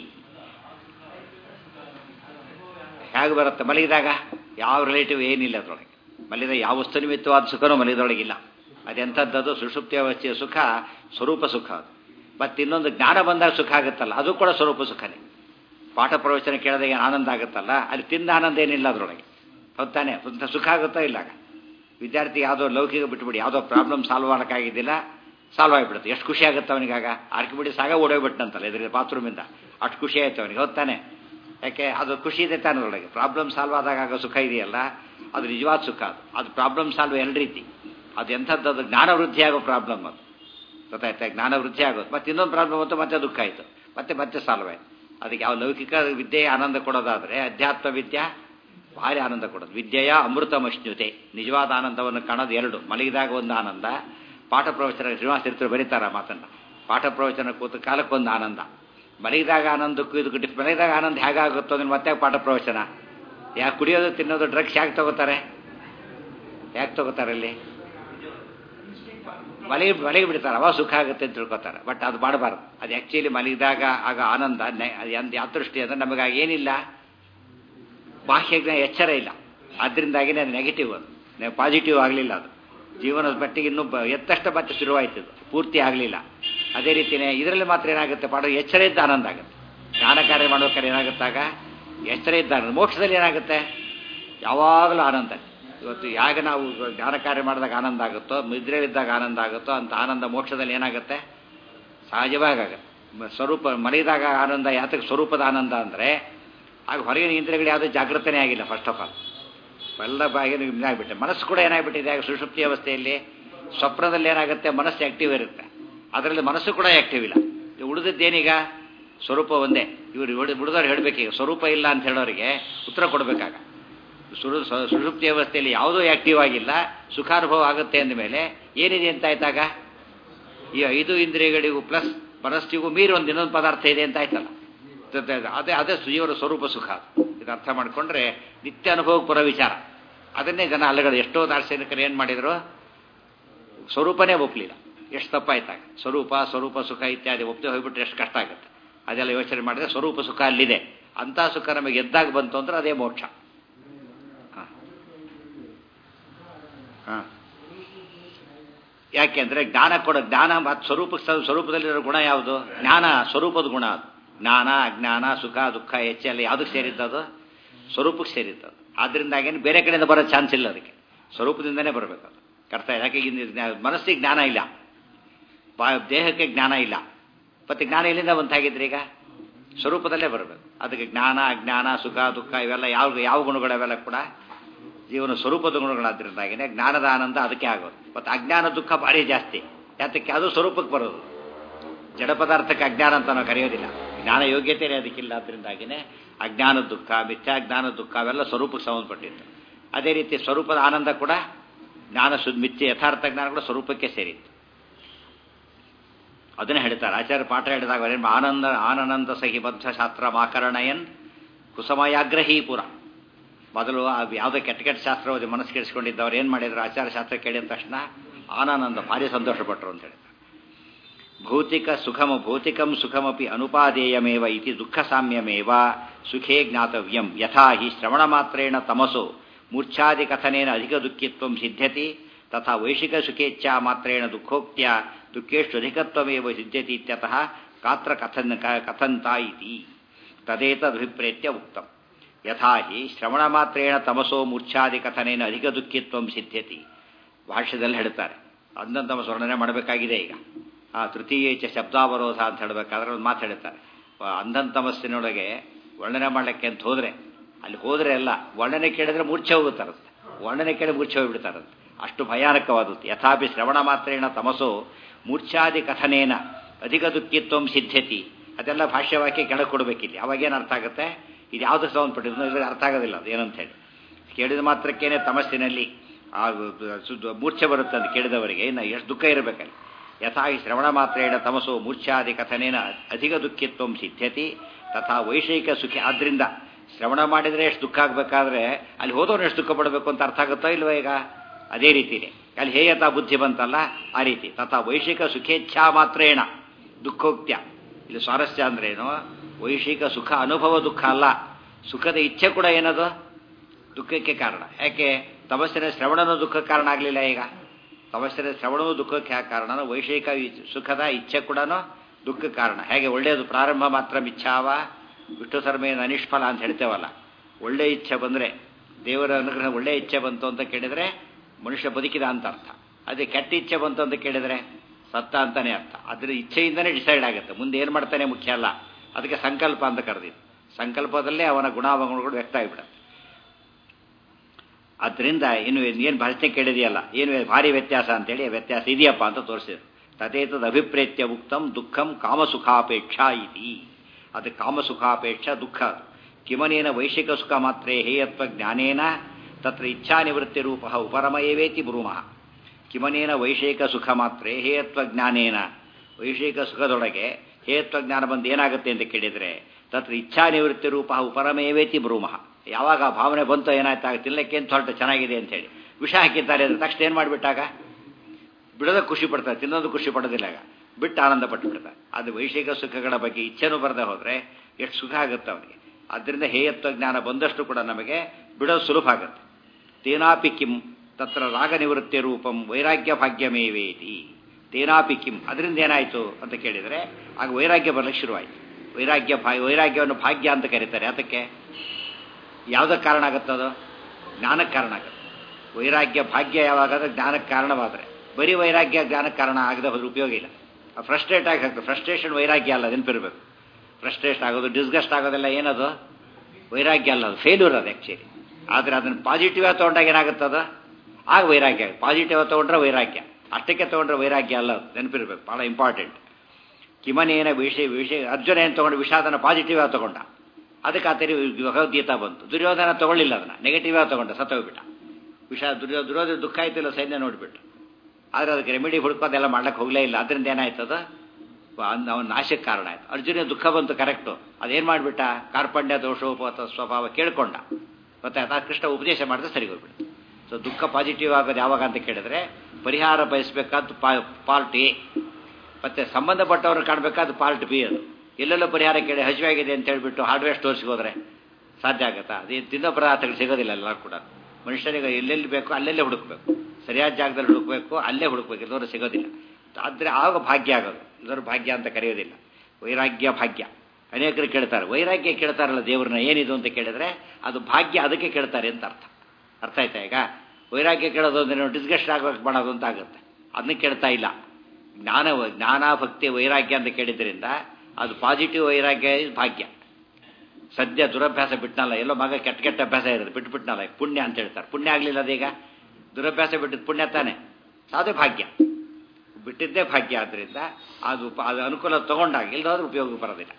ಹೇಗೆ ಬರುತ್ತೆ ಮಲಗಿದಾಗ ಯಾವ ರಿಲೇಟಿವ್ ಏನಿಲ್ಲ ಅದರೊಳಗೆ ಮಲಗಿದ ಯಾವ ವಸ್ತು ನಿಮಿತ್ತವಾದ ಸುಖನೂ ಮಲಗಿದೊಳಗಿಲ್ಲ ಅದೆಂಥದ್ದು ಸುಷುಪ್ತಿ ಅವಸ್ಥೆಯ ಸುಖ ಸ್ವರೂಪ ಸುಖ ಅದು ಮತ್ತು ಇನ್ನೊಂದು ಜ್ಞಾನ ಬಂದಾಗ ಸುಖ ಆಗುತ್ತಲ್ಲ ಅದು ಕೂಡ ಸ್ವರೂಪ ಸುಖನೇ ಪಾಠ ಪ್ರವಚನ ಕೇಳಿದಾಗ ಏನು ಆನಂದ ಆಗುತ್ತಲ್ಲ ಅಲ್ಲಿ ತಿಂದ ಆನಂದ ಏನಿಲ್ಲ ಅದರೊಳಗೆ ಹೊತ್ತಾನೆ ಸ್ವಂತ ಸುಖ ಆಗುತ್ತೋ ಇಲ್ಲ ವಿದ್ಯಾರ್ಥಿ ಯಾವುದೋ ಲೌಕಿಕ ಬಿಟ್ಬಿಡಿ ಯಾವುದೋ ಪ್ರಾಬ್ಲಮ್ ಸಾಲ್ವ್ ಮಾಡೋಕ್ಕಾಗಿದ್ದಿಲ್ಲ ಸಾಲ್ವ್ ಆಗಿಬಿಡುತ್ತೆ ಎಷ್ಟು ಖುಷಿ ಆಗುತ್ತೆ ಅವನಿಗಾಗ ಆರ್ಕಿಬಿಡಿ ಸಾಗ ಓಡೋಗ್ಬಿಟ್ಟಂತಲ್ಲ ಇದರಿಂದ ಬಾತ್ರೂಮಿಂದ ಅಷ್ಟು ಖುಷಿ ಆಯ್ತು ಅವನಿಗೆ ಹೊತ್ತಾನೆ ಯಾಕೆ ಅದು ಖುಷಿ ಇದೆ ತಾನೆ ಅದರೊಳಗೆ ಪ್ರಾಬ್ಲಮ್ ಸಾಲ್ವ್ ಆದಾಗ ಆಗೋ ಸುಖ ಇದೆಯಲ್ಲ ಅದು ನಿಜವಾದ ಸುಖ ಅದು ಅದು ಪ್ರಾಬ್ಲಮ್ ಸಾಲ್ವ್ ಎರಡು ರೀತಿ ಅದು ಎಂಥದ್ದು ಅದು ಜ್ಞಾನ ವೃದ್ಧಿ ಆಗೋ ಪ್ರಾಬ್ಲಮ್ ಅದು ಗೊತ್ತಾಯ್ತಾ ಜ್ಞಾನ ವೃದ್ಧಿ ಆಗೋದು ಮತ್ತೆ ಇನ್ನೊಂದು ಪ್ರಾಬ್ಲಮ್ ಬಂತು ಮತ್ತೆ ದುಃಖ ಆಯಿತು ಮತ್ತೆ ಮತ್ತೆ ಸಾಲ್ವ್ ಆಯ್ತು ಅದಕ್ಕೆ ಯಾವ ಲೌಕಿಕ ವಿದ್ಯೆ ಆನಂದ ಕೊಡೋದಾದರೆ ಅಧ್ಯಾತ್ಮ ವಿದ್ಯೆ ಭಾರಿ ಆನಂದ ಕೊಡೋದು ವಿದ್ಯೆಯ ಅಮೃತಮಶ್ನುತೆ ನಿಜವಾದ ಆನಂದವನ್ನು ಕಾಣೋದು ಎರಡು ಮಲಗಿದಾಗ ಒಂದು ಆನಂದ ಪಾಠ ಪ್ರವಚನ ಶ್ರೀನಿವಾಸ ತೀರ್ಥರು ಬರೀತಾರ ಮಾತನ್ನು ಪಾಠ ಪ್ರವಚನ ಕೂತು ಕಾಲಕ್ಕೊಂದು ಆನಂದ ಮಲಗಿದಾಗ ಆನಂದಕ್ಕೂ ಇದಕ್ಕೂ ಡಿಫ್ ಮಲಗಿದಾಗ ಆನಂದ ಹೇಗಾಗುತ್ತೋ ಅದನ್ನು ಮತ್ತೆ ಪಾಠ ಪ್ರವಚನ ಯಾಕೆ ಕುಡಿಯೋದು ತಿನ್ನೋದು ಡ್ರಗ್ಸ್ ಯಾಕೆ ತಗೋತಾರೆ ಯಾಕೆ ತಗೋತಾರೆ ಅಲ್ಲಿ ಮಲಗಿ ಮಲಗಿ ಬಿಡ್ತಾರೆ ಅವಾಗ ಸುಖ ಆಗುತ್ತೆ ಅಂತ ತಿಳ್ಕೊತಾರೆ ಬಟ್ ಅದು ಮಾಡಬಾರ್ದು ಅದು ಆ್ಯಕ್ಚುಲಿ ಮಲಗಿದಾಗ ಆಗ ಆನಂದ ಅದು ಯಾವ ದೃಷ್ಟಿ ಅಂದರೆ ನಮಗಾಗಿ ಏನಿಲ್ಲ ಬಾಹ್ಯ ಎಚ್ಚರ ಇಲ್ಲ ಅದರಿಂದಾಗಿನೇ ಅದು ನೆಗೆಟಿವ್ ಅದು ಪಾಸಿಟಿವ್ ಆಗಲಿಲ್ಲ ಅದು ಜೀವನದ ಮಟ್ಟಿಗೆ ಇನ್ನೂ ಎತ್ತಷ್ಟು ಮತ್ತೆ ಶುರುವಾಯ್ತು ಇದು ಪೂರ್ತಿ ಆಗಲಿಲ್ಲ ಅದೇ ರೀತಿಯೇ ಇದರಲ್ಲಿ ಮಾತ್ರ ಏನಾಗುತ್ತೆ ಪಾಠ ಎಚ್ಚರ ಇದ್ದ ಆನಂದ ಆಗುತ್ತೆ ಜ್ಞಾನ ಕಾರ್ಯ ಮಾಡ್ಬೇಕಾದ್ರೆ ಏನಾಗುತ್ತಾಗ ಎಚ್ಚರ ಇದ್ದ ಆನಂದ ಮೋಕ್ಷದಲ್ಲಿ ಏನಾಗುತ್ತೆ ಯಾವಾಗಲೂ ಆನಂದ ಇವತ್ತು ಯಾಗ ನಾವು ಜ್ಞಾನ ಕಾರ್ಯ ಮಾಡಿದಾಗ ಆನಂದ ಆಗುತ್ತೋ ನಿದ್ರೆಯಲ್ಲಿದ್ದಾಗ ಆನಂದ ಆಗುತ್ತೋ ಅಂತ ಆನಂದ ಮೋಕ್ಷದಲ್ಲಿ ಏನಾಗುತ್ತೆ ಸಹಜವಾಗಿ ಆಗುತ್ತೆ ಸ್ವರೂಪ ಮಲಗಿದಾಗ ಆನಂದ ಯಾತಕ್ಕೆ ಸ್ವರೂಪದ ಆನಂದ ಅಂದರೆ ಆಗ ಹೊರಗಿನ ಇಂದ್ರಿಯಗಳು ಯಾವುದೂ ಜಾಗೃತನೇ ಆಗಿಲ್ಲ ಫಸ್ಟ್ ಆಫ್ ಆಲ್ ಎಲ್ಲ ಬಾಗಿನ ಇದಾಗ್ಬಿಟ್ಟೆ ಮನಸ್ಸು ಕೂಡ ಏನಾಗ್ಬಿಟ್ಟಿದೆ ಆಗ ಸುಷುಪ್ತಿ ಅವಸ್ಥೆಯಲ್ಲಿ ಸ್ವಪ್ನದಲ್ಲಿ ಏನಾಗುತ್ತೆ ಮನಸ್ಸು ಆ್ಯಕ್ಟಿವ್ ಇರುತ್ತೆ ಅದರಲ್ಲಿ ಮನಸ್ಸು ಕೂಡ ಆ್ಯಕ್ಟಿವ್ ಇಲ್ಲ ಉಳಿದದ್ದೇನೀಗ ಸ್ವರೂಪ ಒಂದೇ ಇವರು ಉಳಿದವ್ರು ಹೇಳಬೇಕೀಗ ಸ್ವರೂಪ ಇಲ್ಲ ಅಂತ ಹೇಳೋರಿಗೆ ಉತ್ತರ ಕೊಡಬೇಕಾಗ ಸುರು ಸುಷುಪ್ತಿ ಅವಸ್ಥೆಯಲ್ಲಿ ಯಾವುದೂ ಆ್ಯಕ್ಟಿವ್ ಆಗಿಲ್ಲ ಸುಖಾನುಭವ ಆಗುತ್ತೆ ಅಂದಮೇಲೆ ಏನಿದೆ ಅಂತ ಆಯ್ತಾಗ ಈ ಐದು ಇಂದ್ರಿಯಗಳಿಗೂ ಪ್ಲಸ್ ಮನಸ್ಸಿಗೂ ಮೀರಿ ಒಂದು ಇನ್ನೊಂದು ಪದಾರ್ಥ ಇದೆ ಅಂತ ಆಯ್ತಲ್ಲ ಅದೇ ಅದೇ ಜೀವನ ಸ್ವರೂಪ ಸುಖ ಇದು ಅರ್ಥ ಮಾಡಿಕೊಂಡ್ರೆ ನಿತ್ಯ ಅನುಭವಕ್ಕೆ ಬರೋ ವಿಚಾರ ಅದನ್ನೇ ಜನ ಅಲ್ಲಗಳು ಎಷ್ಟೋ ದಾರ್ಶನಿಕರು ಏನು ಮಾಡಿದ್ರು ಸ್ವರೂಪನೇ ಒಪ್ಪಲಿಲ್ಲ ಎಷ್ಟು ತಪ್ಪಾಯ್ತಾಗ ಸ್ವರೂಪ ಸ್ವರೂಪ ಸುಖ ಇತ್ಯಾದಿ ಒಪ್ಪದೆ ಹೋಗ್ಬಿಟ್ರೆ ಎಷ್ಟು ಕಷ್ಟ ಆಗುತ್ತೆ ಅದೆಲ್ಲ ಯೋಚನೆ ಮಾಡಿದ್ರೆ ಸ್ವರೂಪ ಸುಖ ಅಲ್ಲಿದೆ ಅಂಥ ಸುಖ ನಮಗೆ ಎದ್ದಾಗ ಬಂತು ಅಂದ್ರೆ ಅದೇ ಮೋಕ್ಷ ಹಾಂ ಯಾಕೆಂದ್ರೆ ಜ್ಞಾನ ಕೊಡ ಜ್ಞಾನ ಮತ್ತು ಸ್ವರೂಪ ಸ್ವರೂಪದಲ್ಲಿರೋ ಗುಣ ಯಾವುದು ಜ್ಞಾನ ಸ್ವರೂಪದ ಗುಣ ಅದು ಜ್ಞಾನ ಅಜ್ಞಾನ ಸುಖ ದುಃಖ ಹೆಚ್ಚೆಲ್ಲ ಯಾವುದಕ್ಕೆ ಸೇರಿದ್ದದು ಸ್ವರೂಪಕ್ಕೆ ಸೇರಿದ್ದದು ಆದ್ದರಿಂದಾಗೇನು ಬೇರೆ ಕಡೆಯಿಂದ ಬರೋ ಚಾನ್ಸ್ ಇಲ್ಲ ಅದಕ್ಕೆ ಸ್ವರೂಪದಿಂದನೇ ಬರಬೇಕು ಅದು ಕರ್ತ ಯಾಕೆ ಮನಸ್ಸಿಗೆ ಜ್ಞಾನ ಇಲ್ಲ ದೇಹಕ್ಕೆ ಜ್ಞಾನ ಇಲ್ಲ ಮತ್ತೆ ಜ್ಞಾನ ಎಲ್ಲಿಂದ ಬಂತಾಗಿದ್ರೆ ಈಗ ಸ್ವರೂಪದಲ್ಲೇ ಬರಬೇಕು ಅದಕ್ಕೆ ಜ್ಞಾನ ಅಜ್ಞಾನ ಸುಖ ದುಃಖ ಇವೆಲ್ಲ ಯಾವ ಯಾವ ಗುಣಗಳವೆಲ್ಲ ಕೂಡ ಜೀವನ ಸ್ವರೂಪದ ಗುಣಗಳಾದ್ರಿಂದಾಗಿನೇ ಜ್ಞಾನದ ಆನಂದ ಅದಕ್ಕೆ ಆಗೋದು ಮತ್ತು ಅಜ್ಞಾನ ದುಃಖ ಭಾರಿ ಜಾಸ್ತಿ ಯಾತಕ್ಕೆ ಅದು ಸ್ವರೂಪಕ್ಕೆ ಬರೋದು ಜಡ ಪದಾರ್ಥಕ್ಕೆ ಅಜ್ಞಾನ ಅಂತ ನಾವು ಕರೆಯೋದಿಲ್ಲ ಜ್ಞಾನ ಯೋಗ್ಯತೆಯೇ ಅದಕ್ಕಿಲ್ಲ ಅದರಿಂದಾಗಿನೇ ಅಜ್ಞಾನ ದುಃಖ ಮಿಥ್ಯಾಜ್ಞಾನ ದುಃಖ ಅವೆಲ್ಲ ಸ್ವರೂಪಕ್ಕೆ ಸಂಬಂಧಪಟ್ಟಿತ್ತು ಅದೇ ರೀತಿ ಸ್ವರೂಪದ ಆನಂದ ಕೂಡ ಜ್ಞಾನ ಶುದ್ಧ ಮಿಥ್ಯೆ ಯಥಾರ್ಥ ಜ್ಞಾನ ಕೂಡ ಸ್ವರೂಪಕ್ಕೆ ಸೇರಿತ್ತು ಅದನ್ನೇ ಹೇಳ್ತಾರೆ ಆಚಾರ್ಯ ಪಾಠ ಹೇಳಿದಾಗ ಆನಂದ ಆನಂದ ಸಹಿ ಬದ್ಧ ಶಾಸ್ತ್ರ ಮಾಕರಣಯನ್ ಕುಸಮಯಾಗ್ರಹೀ ಪುರ ಮೊದಲು ಯಾವುದೋ ಕೆಟ್ಟ ಕೆಟ್ಟ ಶಾಸ್ತ್ರ ಓದಿ ಮನಸ್ಸು ಕೆಡಿಸ್ಕೊಂಡಿದ್ದವ್ರು ಏನು ಮಾಡಿದ್ರು ಆಚಾರ್ಯ ಶಾಸ್ತ್ರ ಕೇಳಿದ ತಕ್ಷಣ ಆನಂದ ಭಾರಿ ಸಂತೋಷಪಟ್ಟರು ಅಂತ ಹೇಳಿದ್ರು ಭೌತಿಕ ಸುಖಮ ಭೌತಿಕಂ ಸುಖಮಪಿ ಅನುಪಾದೇಯಮೇವ ಇತಿ ದುಃಖ ಸಾಮ್ಯಮೇವ ಸುಖೇ ಜ್ಞಾತವ್ಯಂ ಯಥಾ ಹಿ ಶ್ರವಣ ಮಾತ್ರೇಣ ತಮಸೋ ಮೂರ್ಛಾದಿ ಕಥನೇನ ಅಧಿಕ ದುಃಖಿತ್ವಂ ಸಿದ್ಧ್ಯತಿ ತಥಾ ವೈಶಿಕ ಸುಖೇಚ್ಛಾ ಮಾತ್ರೇಣ ದುಃಖೋಕ್ತ್ಯ ದುಃಖೇಷ್ಟು ಅಧಿಕತ್ವಮೇವ ಸಿದ್ಧ್ಯತಿ ಇತ್ಯತಃ ಕಾತ್ರ ಕಥನ್ ಕಥಂತ ಇತಿ ತದೇತದಭಿಪ್ರೇತ್ಯ ಉಕ್ತಂ ಯಥಾ ಹಿ ಶ್ರವಣ ಮಾತ್ರೇಣ ತಮಸೋ ಮೂರ್ಛಾದಿ ಕಥನೇನ ಅಧಿಕ ದುಃಖಿತ್ವಂ ಸಿದ್ಧ್ಯತಿ ಭಾಷ್ಯದಲ್ಲಿ ಹೇಳ್ತಾರೆ ಅಂದಂತಮ ವರ್ಣನೆ ಮಾಡಬೇಕಾಗಿದೆ ಈಗ ಆ ತೃತೀಯೇಚ ಶಬ್ದಾವರೋಧ ಅಂತ ಹೇಳಬೇಕಾದ್ರೆ ಒಂದು ಮಾತು ಹೇಳ್ತಾರೆ ಅಂಧನ್ ತಮಸ್ಸಿನೊಳಗೆ ವರ್ಣನೆ ಮಾಡಲಿಕ್ಕೆ ಅಂತ ಹೋದ್ರೆ ಅಲ್ಲಿ ಹೋದ್ರೆ ಅಲ್ಲ ವರ್ಣನೆ ಕೇಳಿದ್ರೆ ಮೂರ್ಛೆ ಹೋಗುತ್ತಾರಂತೆ ವರ್ಣನೆ ಕೇಳಿ ಮೂರ್ಛೆ ಹೋಗ್ಬಿಡ್ತಾರಂತೆ ಅಷ್ಟು ಭಯಾನಕವಾದದ್ದು ಯಥಾಪಿ ಶ್ರವಣ ಮಾತ್ರೇಣ ತಮಸೋ ಮೂರ್ಛಾದಿ ಕಥನೇನ ಅಧಿಕ ದುಃಖಿತ್ವಂ ಸಿದ್ಧತಿ ಅದೆಲ್ಲ ಭಾಷ್ಯವಾಕ್ಯ ಕೆಳಗೆ ಕೊಡಬೇಕಿಲ್ಲಿ ಅವಾಗೇನು ಅರ್ಥ ಆಗುತ್ತೆ ಇದು ಯಾವುದಕ್ಕೆ ಸಂಬಂಧಪಟ್ಟಿದ್ದು ಇದ್ರಿಗೆ ಅರ್ಥ ಆಗೋದಿಲ್ಲ ಅದು ಏನಂತ ಹೇಳಿ ಕೇಳಿದ ಮಾತ್ರಕ್ಕೇನೆ ತಮಸ್ಸಿನಲ್ಲಿ ಆ ಸುದ್ದ- ಮೂರ್ಛೆ ಬರುತ್ತೆ ಅಂತ ಕೇಳಿದವರಿಗೆ ಇನ್ನು ಎಷ್ಟು ದುಃಖ ಇರಬೇಕಲ್ಲಿ ಯಥಾಹಿ ಶ್ರವಣ ಮಾತ್ರೇಣ ತಮಸೋ ಮೂರ್ಛಾದಿ ಕಥನೇನ ಅಧಿಕ ದುಃಖಿತ್ವಂ ಸಿದ್ಧತಿ ತಥಾ ವೈಷಯಿಕ ಸುಖಿ ಆದ್ರಿಂದ ಶ್ರವಣ ಮಾಡಿದರೆ ಎಷ್ಟು ದುಃಖ ಆಗಬೇಕಾದ್ರೆ ಅಲ್ಲಿ ಹೋದವ್ರು ಎಷ್ಟು ದುಃಖ ಪಡಬೇಕು ಅಂತ ಅರ್ಥ ಆಗುತ್ತೋ ಇಲ್ವೋ ಈಗ ಅದೇ ರೀತಿನೇ ಅಲ್ಲಿ ಹೇಯತಾ ಬುದ್ಧಿ ಬಂತಲ್ಲ ಆ ರೀತಿ ತಥಾ ವೈಷಯಿಕ ಸುಖೇಚ್ಛಾ ಮಾತ್ರೇಣ ದುಃಖೋಕ್ತ್ಯ ಇಲ್ಲಿ ಸ್ವಾರಸ್ಯ ಅಂದ್ರೇನು ವೈಷಯಿಕ ಸುಖ ಅನುಭವ ದುಃಖ ಅಲ್ಲ ಸುಖದ ಇಚ್ಛೆ ಕೂಡ ಏನದು ದುಃಖಕ್ಕೆ ಕಾರಣ ಯಾಕೆ ತಮಸ್ಸಿನ ಶ್ರವಣನೂ ದುಃಖ ಕಾರಣ ಆಗಲಿಲ್ಲ ಈಗ ತಮಸ್ಸಿನ ಶ್ರವಣವೂ ದುಃಖಕ್ಕೆ ಯಾಕೆ ಕಾರಣ ವೈಷಯಿಕ ಇಚ್- ಸುಖದ ಇಚ್ಛೆ ಕೂಡ ದುಃಖ ಕಾರಣ ಹೇಗೆ ಒಳ್ಳೆಯದು ಪ್ರಾರಂಭ ಮಾತ್ರ ಮಿಚ್ಛಾವ ವಿಷ್ಣು ಧರ್ಮೇನ ಅನಿಷ್ಫಲ ಅಂತ ಹೇಳ್ತೇವಲ್ಲ ಒಳ್ಳೆ ಇಚ್ಛೆ ಬಂದರೆ ದೇವರ ಅನುಗ್ರಹ ಒಳ್ಳೆ ಇಚ್ಛೆ ಬಂತು ಅಂತ ಕೇಳಿದರೆ ಮನುಷ್ಯ ಬದುಕಿದ ಅಂತ ಅರ್ಥ ಅದೇ ಕೆಟ್ಟ ಇಚ್ಛೆ ಬಂತು ಅಂತ ಕೇಳಿದರೆ ಸತ್ತ ಅಂತಾನೆ ಅರ್ಥ ಅದ್ರ ಇಚ್ಛೆಯಿಂದನೇ ಡಿಸೈಡ್ ಆಗುತ್ತೆ ಮುಂದೆ ಏನು ಮಾಡ್ತಾನೆ ಮುಖ್ಯ ಅಲ್ಲ ಅದಕ್ಕೆ ಸಂಕಲ್ಪ ಅಂತ ಕರೆದಿದ್ದು ಸಂಕಲ್ಪದಲ್ಲೇ ಅವನ ಗುಣಾವಗುಣಗಳು ವ್ಯಕ್ತ ಆಗಿಬಿಡುತ್ತೆ ಆದ್ದರಿಂದ ಇನ್ನು ಏನು ಭಾಷೆ ಕೇಳಿದೆಯಲ್ಲ ಏನು ಭಾರಿ ವ್ಯತ್ಯಾಸ ಅಂತೇಳಿ ವ್ಯತ್ಯಾಸ ಇದೆಯಪ್ಪ ಅಂತ ತೋರಿಸಿದ್ರು ತಥೇತದ ಅಭಿಪ್ರೇತ್ಯ ಉಕ್ತಂ ದುಃಖಂ ಕಾಮಸುಖಾಪೇಕ್ಷಾ ಇತಿ ಅದು ಕಾಮಸುಖಾಪೇಕ್ಷ ದುಃಖ ಅದು. ಕಿಮನೇನ ವೈಶಿಕ ಸುಖ ಮಾತ್ರೇ ಹೇಯತ್ವ ಜ್ಞಾನೇನ ತತ್ರ ಇಚ್ಛಾನಿವೃತ್ತಿ ರೂಪ ಉಪರಮಯವೇತಿ ಬ್ರೂಮಃ ಕಿಮನೇನ ವೈಷಯಿಕ ಸುಖ ಮಾತ್ರೇ ಹೇಯತ್ವ ಜ್ಞಾನೇನ ವೈಷಯಿಕ ಸುಖದೊಳಗೆ ಹೇಯತ್ವ ಜ್ಞಾನ ಬಂದು ಏನಾಗುತ್ತೆ ಅಂತ ಕೇಳಿದರೆ ತತ್ರ ಇಚ್ಛಾನಿವೃತ್ತಿ ರೂಪ ಉಪರಮೇವೇತಿ ಬ್ರೂಮಃ ಯಾವಾಗ ಆ ಭಾವನೆ ಬಂತೋ ಏನಾಯ್ತಾಗ ತಿನ್ನಕ್ಕೆ ಅಂತ ಹೊರಟು ಚೆನ್ನಾಗಿದೆ ಅಂತ ಹೇಳಿ ವಿಷ ಹಾಕಿದ್ದಾರೆ ಅಂದ್ರೆ ತಕ್ಷಣ ಏನು ಮಾಡಿಬಿಟ್ಟಾಗ ಬಿಡೋದಕ್ಕೆ ಖುಷಿ ಪಡ್ತಾರೆ ತಿನ್ನೋದು ಖುಷಿ ಪಡೋದಿಲ್ಲ ಆಗ ಬಿಟ್ಟು ಆನಂದ ಪಟ್ಟು ಬಿಡ್ತಾರೆ ಅದು ವೈಷಯಿಕ ಸುಖಗಳ ಬಗ್ಗೆ ಇಚ್ಛೆನೂ ಬರದೆ ಹೋದರೆ ಎಷ್ಟು ಸುಖ ಆಗುತ್ತೆ ಅವನಿಗೆ ಆದ್ದರಿಂದ ಹೇಯತ್ವ ಜ್ಞಾನ ಬಂದಷ್ಟು ಕೂಡ ನಮಗೆ ಬಿಡೋದು ಸುಲಭ ಆಗುತ್ತೆ ತೇನಾಪಿ ಕಿಂ ತತ್ರ ರಾಗ ನಿವೃತ್ತಿ ರೂಪಂ ವೈರಾಗ್ಯ ಭಾಗ್ಯಮೇವೇತಿ ತೇನಾಪಿ ಕಿಂ ಅದರಿಂದ ಏನಾಯಿತು ಅಂತ ಕೇಳಿದರೆ ಆಗ ವೈರಾಗ್ಯ ಬರಲಿಕ್ಕೆ ಶುರುವಾಯಿತು ವೈರಾಗ್ಯ ಭಾ ವೈರಾಗ್ಯವನ್ನು ಭಾಗ್ಯ ಅಂತ ಕರೀತಾರೆ ಅದಕ್ಕೆ ಯಾವುದಕ್ಕೆ ಕಾರಣ ಆಗುತ್ತದು ಜ್ಞಾನಕ್ಕೆ ಕಾರಣ ಆಗುತ್ತೆ ವೈರಾಗ್ಯ ಭಾಗ್ಯ ಯಾವಾಗಾದ್ರೆ ಜ್ಞಾನಕ್ಕೆ ಕಾರಣವಾದರೆ ಬರೀ ವೈರಾಗ್ಯ ಜ್ಞಾನಕ್ಕೆ ಕಾರಣ ಆಗದೆ ಹೋದ್ರೆ ಉಪಯೋಗ ಇಲ್ಲ ಫ್ರಸ್ಟ್ರೇಟ್ ಆಗಿ ಆಗ್ತದೆ ಫ್ರಸ್ಟ್ರೇಷನ್ ವೈರಾಗ್ಯ ಅಲ್ಲ ನೆನಪಿರ್ಬೇಕು ಫ್ರಸ್ಟ್ರೇಟ್ ಆಗೋದು ಡಿಸ್ಗಸ್ಟ್ ಆಗೋದೆಲ್ಲ ಏನದು ವೈರಾಗ್ಯ ಅಲ್ಲ ಅದು ಫೇಲ್ಯೂರ್ ಅದು ಆ್ಯಕ್ಚುಲಿ ಆದರೆ ಅದನ್ನು ಪಾಸಿಟಿವ್ ಆಗಿ ತೊಗೊಂಡಾಗ ಏನಾಗುತ್ತದ ಆಗ ವೈರಾಗ್ಯ ಪಾಸಿಟಿವ್ ಆಗಿ ತೊಗೊಂಡ್ರೆ ವೈರಾಗ್ಯ ಅಷ್ಟಕ್ಕೆ ತೊಗೊಂಡ್ರೆ ವೈರಾಗ್ಯ ಅಲ್ಲ ಅದು ನೆನಪಿರ್ಬೇಕು ಭಾಳ ಇಂಪಾರ್ಟೆಂಟ್ ಕಿಮನೇನ ವಿಷಯ ವಿಷಯ ಅರ್ಜುನ ಏನು ತೊಗೊಂಡು ವಿಷಾದನ ಪಾಸಿಟಿವ್ ಆಗಿ ತೊಗೊಂಡ ಅದಕ್ಕೆ ಆ ತೆರಿ ಭಗವದ್ಗೀತಾ ಬಂತು ದುರ್ಯೋಧನ ತೊಗೊಳ್ಳಿಲ್ಲ ಅದನ್ನ ನೆಗೆಟಿವ್ ಆಗಿ ತೊಗೊಂಡ ಸತ್ತೋಗ್ಬಿಟ್ಟ ವಿಷ ದುರ್ಯೋ ದುರ್ಯೋಧನ ದುಃಖ ಆಯ್ತಿಲ್ಲ ಸೈನ್ಯ ನೋಡಿಬಿಟ್ಟು ಆದರೆ ಅದಕ್ಕೆ ರೆಮಿಡಿ ಹುಡುಕೋದೆಲ್ಲ ಮಾಡ್ಲಿಕ್ಕೆ ಹೋಗಲೇ ಇಲ್ಲ ಅದರಿಂದ ಏನಾಯ್ತದ ಅವನ ನಾಶಕ್ಕೆ ಕಾರಣ ಆಯ್ತು ಅರ್ಜುನ ದುಃಖ ಬಂತು ಕರೆಕ್ಟು ಅದೇನು ಮಾಡಿಬಿಟ್ಟ ಕಾರ್ಪಣ್ಯ ದೋಷೋಪತ ಸ್ವಭಾವ ಕೇಳ್ಕೊಂಡ ಗೊತ್ತಾಯ್ತಾ ಕೃಷ್ಣ ಉಪದೇಶ ಮಾಡಿದ್ರೆ ಸರಿ ಹೋಗ್ಬಿಟ್ಟು ಸೊ ದುಃಖ ಪಾಸಿಟಿವ್ ಆಗೋದು ಯಾವಾಗ ಅಂತ ಕೇಳಿದ್ರೆ ಪರಿಹಾರ ಬಯಸ್ಬೇಕಾದ ಪಾರ್ಟ್ ಎ ಮತ್ತೆ ಸಂಬಂಧಪಟ್ಟವ್ರನ್ನ ಕಾಣಬೇಕಾದ ಪಾರ್ಟ್ ಬಿ ಅದು ಎಲ್ಲೆಲ್ಲೋ ಪರಿಹಾರ ಕೇಳಿ ಹಸಿವಾಗಿದೆ ಅಂತ ಹೇಳ್ಬಿಟ್ಟು ಹಾರ್ಡ್ವೇರ್ ಸ್ಟೋರ್ಸ್ಗೆ ಹೋದ್ರೆ ಸಾಧ್ಯ ಆಗುತ್ತಾ ಅದು ತಿನ್ನೋ ಪದಾರ್ಥಗಳು ಸಿಗೋದಿಲ್ಲ ಎಲ್ಲ ಕೂಡ ಮನುಷ್ಯನಿಗೆ ಎಲ್ಲೆಲ್ಲಿ ಬೇಕೋ ಅಲ್ಲೆಲ್ಲೇ ಹುಡುಕ್ಬೇಕು ಸರಿಯಾದ ಜಾಗದಲ್ಲಿ ಹುಡುಕ್ಬೇಕು ಅಲ್ಲೇ ಹುಡುಕ್ಬೇಕು ಇಲ್ಲದವರು ಸಿಗೋದಿಲ್ಲ ಆದರೆ ಆವಾಗ ಭಾಗ್ಯ ಆಗೋದು ಇಲ್ಲದವರು ಭಾಗ್ಯ ಅಂತ ಕರೆಯೋದಿಲ್ಲ ವೈರಾಗ್ಯ ಭಾಗ್ಯ ಅನೇಕರು ಕೇಳ್ತಾರೆ ವೈರಾಗ್ಯ ಕೇಳ್ತಾರಲ್ಲ ದೇವ್ರನ್ನ ಏನಿದು ಅಂತ ಕೇಳಿದ್ರೆ ಅದು ಭಾಗ್ಯ ಅದಕ್ಕೆ ಕೇಳ್ತಾರೆ ಅಂತ ಅರ್ಥ ಅರ್ಥ ಆಯ್ತಾ ಈಗ ವೈರಾಗ್ಯ ಕೇಳೋದು ಅಂದ್ರೆ ಡಿಸ್ಗಸ್ಟ್ ಆಗಬೇಕು ಮಾಡೋದು ಅಂತ ಆಗುತ್ತೆ ಅದನ್ನ ಕೇಳ್ತಾ ಇಲ್ಲ ಜ್ಞಾನ ಜ್ಞಾನ ಭಕ್ತಿ ವೈರಾಗ್ಯ ಅಂತ ಕೇಳಿದ್ರಿಂದ ಅದು ಪಾಸಿಟಿವ್ ವೈರಾಗ್ಯ ಇಸ್ ಭಾಗ್ಯ ಸದ್ಯ ದುರಭ್ಯಾಸ ಬಿಟ್ನಲ್ಲ ಎಲ್ಲೋ ಮಗ ಕೆಟ್ಟ ಕೆಟ್ಟ ಅಭ್ಯಾಸ ಇರೋದು ಬಿಟ್ಟು ಬಿಟ್ನಲ್ಲ ಪುಣ್ಯ ಅಂತ ಹೇಳ್ತಾರೆ ಪುಣ್ಯ ಆಗಲಿಲ್ಲ ಅದೀಗ ದುರಭ್ಯಾಸ ಬಿಟ್ಟಿದ್ದು ಪುಣ್ಯ ತಾನೆ ಅದೇ ಭಾಗ್ಯ ಬಿಟ್ಟಿದ್ದೇ ಭಾಗ್ಯ ಆದ್ದರಿಂದ ಅದು ಪ- ಅದು ಅನುಕೂಲ ತಗೊಂಡಾಗ ಇಲ್ಲದಾದ್ರೂ ಉಪಯೋಗ ಬರೋದಿಲ್ಲ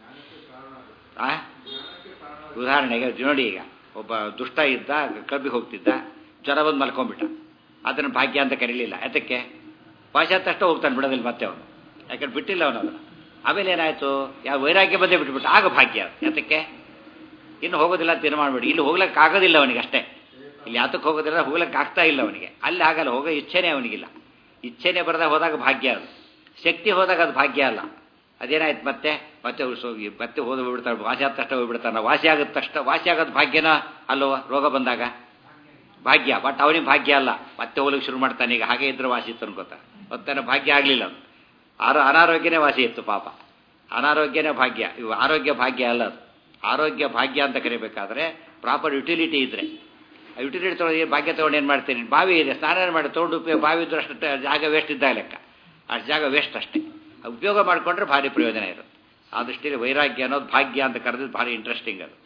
ಆ ಉದಾಹರಣೆಗೆ ನೋಡಿ ಈಗ ಒಬ್ಬ ದುಷ್ಟ ಇದ್ದ ಕಬ್ಬಿಗೆ ಹೋಗ್ತಿದ್ದ ಜ್ವರ ಬಂದು ಮಲ್ಕೊಂಡ್ಬಿಟ್ಟ ಅದನ್ನು ಭಾಗ್ಯ ಅಂತ ಕರೀಲಿಲ್ಲ ಯಾತಕ್ಕೆ ಪಾಶ್ಚಾತ್ಯ ಹೋಗ್ತಾನೆ ಬಿಡೋದಿಲ್ಲ ಮತ್ತೆ ಅವನು ಯಾಕಂದ್ರೆ ಬಿಟ್ಟಿಲ್ಲ ಅವನು ಅದನ್ನು ಆಮೇಲೆ ಏನಾಯಿತು ಯಾವ ವೈರಾಗ್ಯ ಬಂದೇ ಬಿಟ್ಬಿಟ್ಟು ಆಗ ಭಾಗ್ಯ ಯಾತಕ್ಕೆ ಇನ್ನು ಹೋಗೋದಿಲ್ಲ ಅಂತ ತೀರ್ಮಾನ ಮಾಡಿ ಇಲ್ಲಿ ಹೋಗ್ಲಿಕ್ಕೆ ಆಗೋದಿಲ್ಲ ಅವನಿಗೆ ಅಷ್ಟೇ ಇಲ್ಲಿ ಯಾತಕ್ಕೆ ಹೋಗೋದಿಲ್ಲ ಹೋಗ್ಲಿಕ್ಕೆ ಆಗ್ತಾ ಇಲ್ಲ ಅವನಿಗೆ ಅಲ್ಲಿ ಆಗಲ್ಲ ಹೋಗೋ ಇಚ್ಛೆನೇ ಅವನಿಗಿಲ್ಲ ಇಚ್ಛೆನೇ ಬರದಾಗ ಹೋದಾಗ ಭಾಗ್ಯ ಅದು ಶಕ್ತಿ ಹೋದಾಗ ಅದು ಭಾಗ್ಯ ಅಲ್ಲ ಅದೇನಾಯ್ತು ಮತ್ತೆ ಮತ್ತೆ ಉಳ್ಸೋ ಮತ್ತೆ ಹೋದ ಹೋಗ್ಬಿಡ್ತಾನೆ ವಾಸಿ ಆದ ತಕ್ಷಣ ಹೋಗ್ಬಿಡ್ತಾನೆ ವಾಸಿ ಆದ ತಕ್ಷಣ ವಾಸಿ ಆಗೋದು ಭಾಗ್ಯನ ಅಲ್ವ ರೋಗ ಬಂದಾಗ ಭಾಗ್ಯ ಬಟ್ ಅವನಿಗೆ ಭಾಗ್ಯ ಅಲ್ಲ ಮತ್ತೆ ಹೋಗ್ಲಿಕ್ಕೆ ಶುರು ಮಾಡ್ತಾನೆ ಈಗ ಹಾಗೆ ಇದ್ರೆ ವಾಸಿ ಇತ್ತು ಅನ್ಕೋತ ಮತ್ತೆ ಭಾಗ್ಯ ಆಗಲಿಲ್ಲ ಅದು ಆರೋ ಅನಾರೋಗ್ಯನೇ ವಾಸಿ ಇತ್ತು ಪಾಪ ಅನಾರೋಗ್ಯನೇ ಭಾಗ್ಯ ಇವು ಆರೋಗ್ಯ ಭಾಗ್ಯ ಅಲ್ಲ ಅದು ಆರೋಗ್ಯ ಭಾಗ್ಯ ಅಂತ ಕರಿಬೇಕಾದ್ರೆ ಪ್ರಾಪರ್ ಯುಟಿಲಿಟಿ ಇದ್ರೆ ಆ ಯುಟಿಲಿಟಿ ತೊಗೊಂಡು ಭಾಗ್ಯ ತೊಗೊಂಡು ಏನು ಮಾಡ್ತೀನಿ ಬಾವಿ ಇದೆ ಸ್ನಾನ ಮಾಡಿ ತೊಗೊಂಡು ಉಪಯೋಗ ಬಾವಿ ಇದ್ರೆ ಅಷ್ಟು ಜಾಗ ವೇಸ್ಟ್ ಇದ್ದಾಗ ಲೆಕ್ಕ ಅಷ್ಟು ಜಾಗ ವೇಸ್ಟ್ ಅಷ್ಟೇ ಉಪಯೋಗ ಮಾಡಿಕೊಂಡ್ರೆ ಭಾರಿ ಪ್ರಯೋಜನ ಇರುತ್ತೆ ಆ ದೃಷ್ಟಿಯಲ್ಲಿ ವೈರಾಗ್ಯ ಅನ್ನೋದು ಭಾಗ್ಯ ಅಂತ ಕರೆದಿದ್ದು ಭಾರಿ ಇಂಟ್ರೆಸ್ಟಿಂಗ್ ಅದು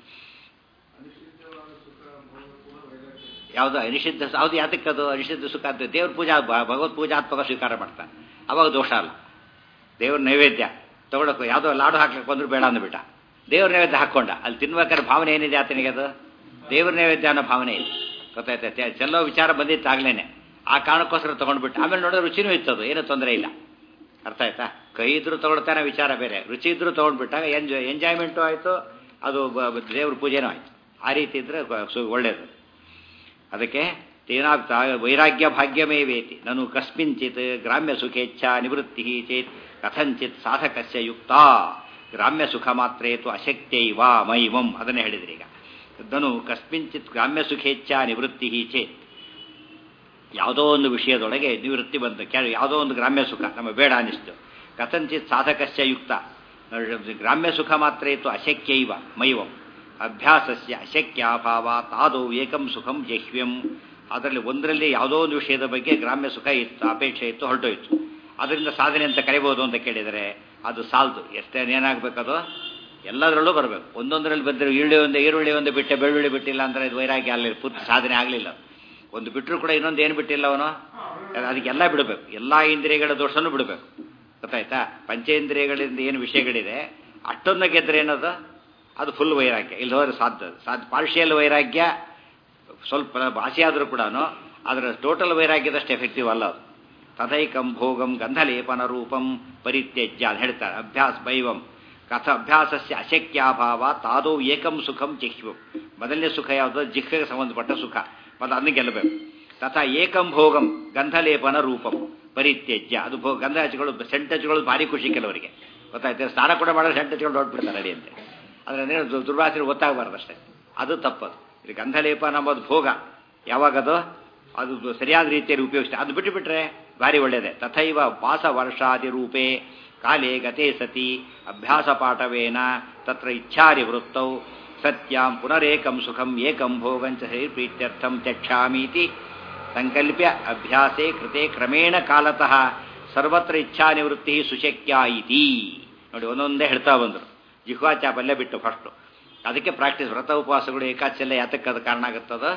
ಯಾವುದು ಅನಿಷಿದ್ಧ ಯಾವುದು ಯಾತಕ್ಕೆ ಅದು ಅನಿಷಿದ್ಧ ಸುಖ ಅಂತ ದೇವ್ರ ಪೂಜಾ ಭಗವತ್ ಪೂಜಾತ್ಮಕ ಸ್ವೀಕಾರ ಮಾಡ್ತಾನೆ ಅವಾಗ ದೋಷ ಅಲ್ಲ ದೇವ್ರ ನೈವೇದ್ಯ ತಗೊಳಕ್ಕೆ ಯಾವುದೋ ಲಾಡು ಹಾಕ್ಲಿಕ್ಕೆ ಬಂದ್ರು ಬೇಡ ಅಂದ್ಬಿಟ್ಟ ದೇವ್ರ ನೈವೇದ್ಯ ಹಾಕ್ಕೊಂಡ ಅಲ್ಲಿ ತಿನ್ಬೇಕಾದ್ರೆ ಭಾವನೆ ಏನಿದೆ ಆತನಿಗೆ ಅದು ದೇವ್ರ ನೈವೇದ್ಯ ಅನ್ನೋ ಭಾವನೆ ಇದೆ ಗೊತ್ತಾಯ್ತಾ ಚೆಲ್ಲೋ ವಿಚಾರ ಬಂದಿತ್ತು ಆಗ್ಲೇನೆ ಆ ಕಾರಣಕ್ಕೋಸ್ಕರ ತೊಗೊಂಡ್ಬಿಟ್ಟು ಆಮೇಲೆ ನೋಡೋ ರುಚಿನೂ ಇತ್ತದು ಏನೂ ತೊಂದರೆ ಇಲ್ಲ ಅರ್ಥ ಆಯ್ತಾ ಕೈ ಇದ್ರೂ ತೊಗೊಳ್ತಾನೆ ವಿಚಾರ ಬೇರೆ ರುಚಿ ಇದ್ರೂ ತೊಗೊಂಡ್ಬಿಟ್ಟಾಗ ಎಂಜಾಯ್ ಎಂಜಾಯ್ಮೆಂಟು ಆಯಿತು ಅದು ದೇವ್ರ ಪೂಜೆನೂ ಆಯಿತು ಆ ರೀತಿ ಇದ್ರೆ ಒಳ್ಳೆಯದು ಅದಕ್ಕೆ ತೇನಾಗ್ತಾ ವೈರಾಗ್ಯ ಭಾಗ್ಯಮೇವೇತಿ ನಾನು ಕಸ್ಮಿಂಚಿತ್ ಗ್ರಾಮ್ಯ ಸುಖೇಚ್ಛಾ ನಿವೃತ್ತಿ ಚೇತ್ ಕಥಂಚಿತ್ ಸಾಧಕಸ್ಯ ಯುಕ್ತ ಗ್ರಾಮ್ಯ ಸುಖ ಮಾತ್ರೇತು ಅಶಕ್ತೈವ ಮೈವಂ ಅದನ್ನೇ ಹೇಳಿದ್ರಿ ಈಗ ಧನು ಕಸ್ಮಿಂಚಿತ್ ಗ್ರಾಮ್ಯ ಸುಖೇಚ್ಛಾ ನಿವೃತ್ತಿ ಚೇತ್ ಯಾವುದೋ ಒಂದು ವಿಷಯದೊಳಗೆ ನಿವೃತ್ತಿ ಬಂತು ಕೆಲ ಯಾವುದೋ ಒಂದು ಗ್ರಾಮ್ಯ ಸುಖ ನಮಗೆ ಬೇಡ ಅನಿಸ್ತು ಕಥಂಚಿತ್ ಸಾಧಕಸ್ಯ ಯುಕ್ತ ಗ್ರಾಮ್ಯ ಸುಖ ಮಾತ್ರ ಇತ್ತು ಅಶಕ್ಯೈವ ಮೈವಂ ಅಭ್ಯಾಸಸ್ಯ ಅಶಕ್ಯಾಭಾವ ತಾದೋ ಏಕಂ ಸುಖಂ ಜಹ್ವ್ಯಂ ಅದರಲ್ಲಿ ಒಂದರಲ್ಲಿ ಯಾವುದೋ ಒಂದು ವಿಷಯದ ಬಗ್ಗೆ ಗ್ರಾಮ್ಯ ಸುಖ ಇತ್ತು ಅಪೇಕ್ಷೆ ಇತ್ತು ಹೊರಟೋಯ್ತು ಅದರಿಂದ ಸಾಧನೆ ಅಂತ ಕರಿಬಹುದು ಅಂತ ಕೇಳಿದರೆ ಅದು ಸಾಲದು ಎಷ್ಟೇ ಏನಾಗಬೇಕದು ಎಲ್ಲದರಲ್ಲೂ ಬರಬೇಕು ಒಂದೊಂದರಲ್ಲಿ ಬಂದರೆ ಈರುಳ್ಳಿ ಒಂದು ಈರುಳ್ಳಿ ಒಂದು ಬಿಟ್ಟೆ ಬೆಳ್ಳುಳ್ಳಿ ಬಿಟ್ಟಿಲ್ಲ ಅಂದರೆ ಇದು ವೈರಾಗ್ಯ ಆಗಲಿಲ್ಲ ಪುತ್ ಸಾಧನೆ ಆಗಲಿಲ್ಲ ಒಂದು ಬಿಟ್ಟರು ಕೂಡ ಇನ್ನೊಂದು ಏನು ಬಿಟ್ಟಿಲ್ಲ ಅವನು ಅದಕ್ಕೆಲ್ಲ ಬಿಡಬೇಕು ಎಲ್ಲ ಇಂದ್ರಿಯಗಳ ದೋಷನೂ ಬಿಡಬೇಕು ಗೊತ್ತಾಯ್ತಾ ಪಂಚೇಂದ್ರಿಯಗಳಿಂದ ಏನು ವಿಷಯಗಳಿದೆ ಅಷ್ಟೊಂದು ಗೆದ್ರೆ ಏನದು ಅದು ಫುಲ್ ವೈರಾಗ್ಯ ಇಲ್ಲಿ ಹೋದ್ರೆ ಸಾಧ್ಯ ಸಾಧ್ಯ ಪಾರ್ಷಿಯಲ್ ವೈರಾಗ್ಯ ಸ್ವಲ್ಪ ಭಾಷೆ ಆದರೂ ಕೂಡ ಅದರ ಟೋಟಲ್ ವೈರಾಗ್ಯದಷ್ಟು ಎಫೆಕ್ಟಿವ್ ಅಲ್ಲ ಅದು ತಥೈಕಂ ಭೋಗಂ ಗಂಧಲೇಪನ ರೂಪಂ ಪರಿತ್ಯಜ್ಯ ಅಂತ ಹೇಳ್ತಾರೆ ಅಭ್ಯಾಸ ಬೈವಂ ಕಥ ಅಭ್ಯಾಸಸ್ಯ ಅಶಕ್ಯಾಭಾವ ತಾದೋ ಏಕಂ ಸುಖಂ ಜಿಹ್ವಂ ಮೊದಲನೇ ಸುಖ ಯಾವುದು ಜಿಹ್ವೆಗೆ ಸಂಬಂಧಪಟ್ಟ ಸುಖ ಮತ್ತು ಅದನ್ನು ಗೆಲ್ಲಬೇಕು ತಥಾ ಏಕಂ ಭೋಗಂ ಗಂಧಲೇಪನ ರೂಪಂ ಪರಿತ್ಯಜ್ಯ ಅದು ಭೋ ಗಂಧ ಹಚ್ಗಳು ಸೆಂಟ್ ಹಚ್ಗಳು ಭಾರಿ ಖುಷಿ ಕೆಲವರಿಗೆ ಗೊತ್ತಾಯ್ತು ಸ್ನಾನ ಕೂಡ ಮಾಡೋದು ಸೆಂಟ್ ಹಚ್ಕೊಂಡು ಹೊರಟ್ಬಿಡ್ತಾರೆ ಅಡಿ ಅಂತೆ ಅದರ ದುರ್ವಾಸನೆ ಗೊತ್ತಾಗಬಾರ್ದು ಅಷ್ಟೇ ಅದು ತಪ್ಪದು ಇದು ಗಂಧಲೇಪನ ಅಂಬೋದು ಭೋಗ ಯಾವಾಗದು ಅದು ಸರಿಯಾದ ರೀತಿಯಲ್ಲಿ ಉಪಯೋಗಿಸ್ತಾರೆ ಅದು ಬಿಟ್ಟು ಬಿಟ್ರೆ ಭಾರಿ ಒಳ್ಳೆಯದೇ ತಥೈವ ವಾಸ ವರ್ಷಾದಿ ರೂಪೇ ಕಾಲೇ ಗತೆ ಸತಿ ಅಭ್ಯಾಸ ಪಾಠವೇನ ತತ್ರ ಇಚ್ಛಾರಿ ವೃತ್ತೌ ಸತ್ಯಾಂ ಪುನರೇಕಂ ಸುಖಂ ಏಕಂ ಭೋಗಂಚ ಪ್ರೀತ್ಯರ್ಥಂ ತ್ಯಕ್ಷಾಮೀತಿ ಸಂಕಲ್ಪ್ಯ ಅಭ್ಯಾಸೇ ಕೃತೆ ಕ್ರಮೇಣ ಕಾಲತಃ ಸರ್ವತ್ರ ಇಚ್ಛಾ ನಿವೃತ್ತಿ ಸುಶಕ್ಯ ಇತಿ ನೋಡಿ ಒಂದೊಂದೇ ಹೇಳ್ತಾ ಬಂದರು ಜಿಹ್ವಾ ಚಾಪಲ್ಯ ಬಿಟ್ಟು ಫಸ್ಟು ಅದಕ್ಕೆ ಪ್ರಾಕ್ಟೀಸ್ ವ್ರತ ಉಪವಾಸಗಳು ಏಕಾಚಲ್ಯ ಯಾತಕ್ಕೆ ಅದು ಕಾರಣ ಆಗುತ್ತದ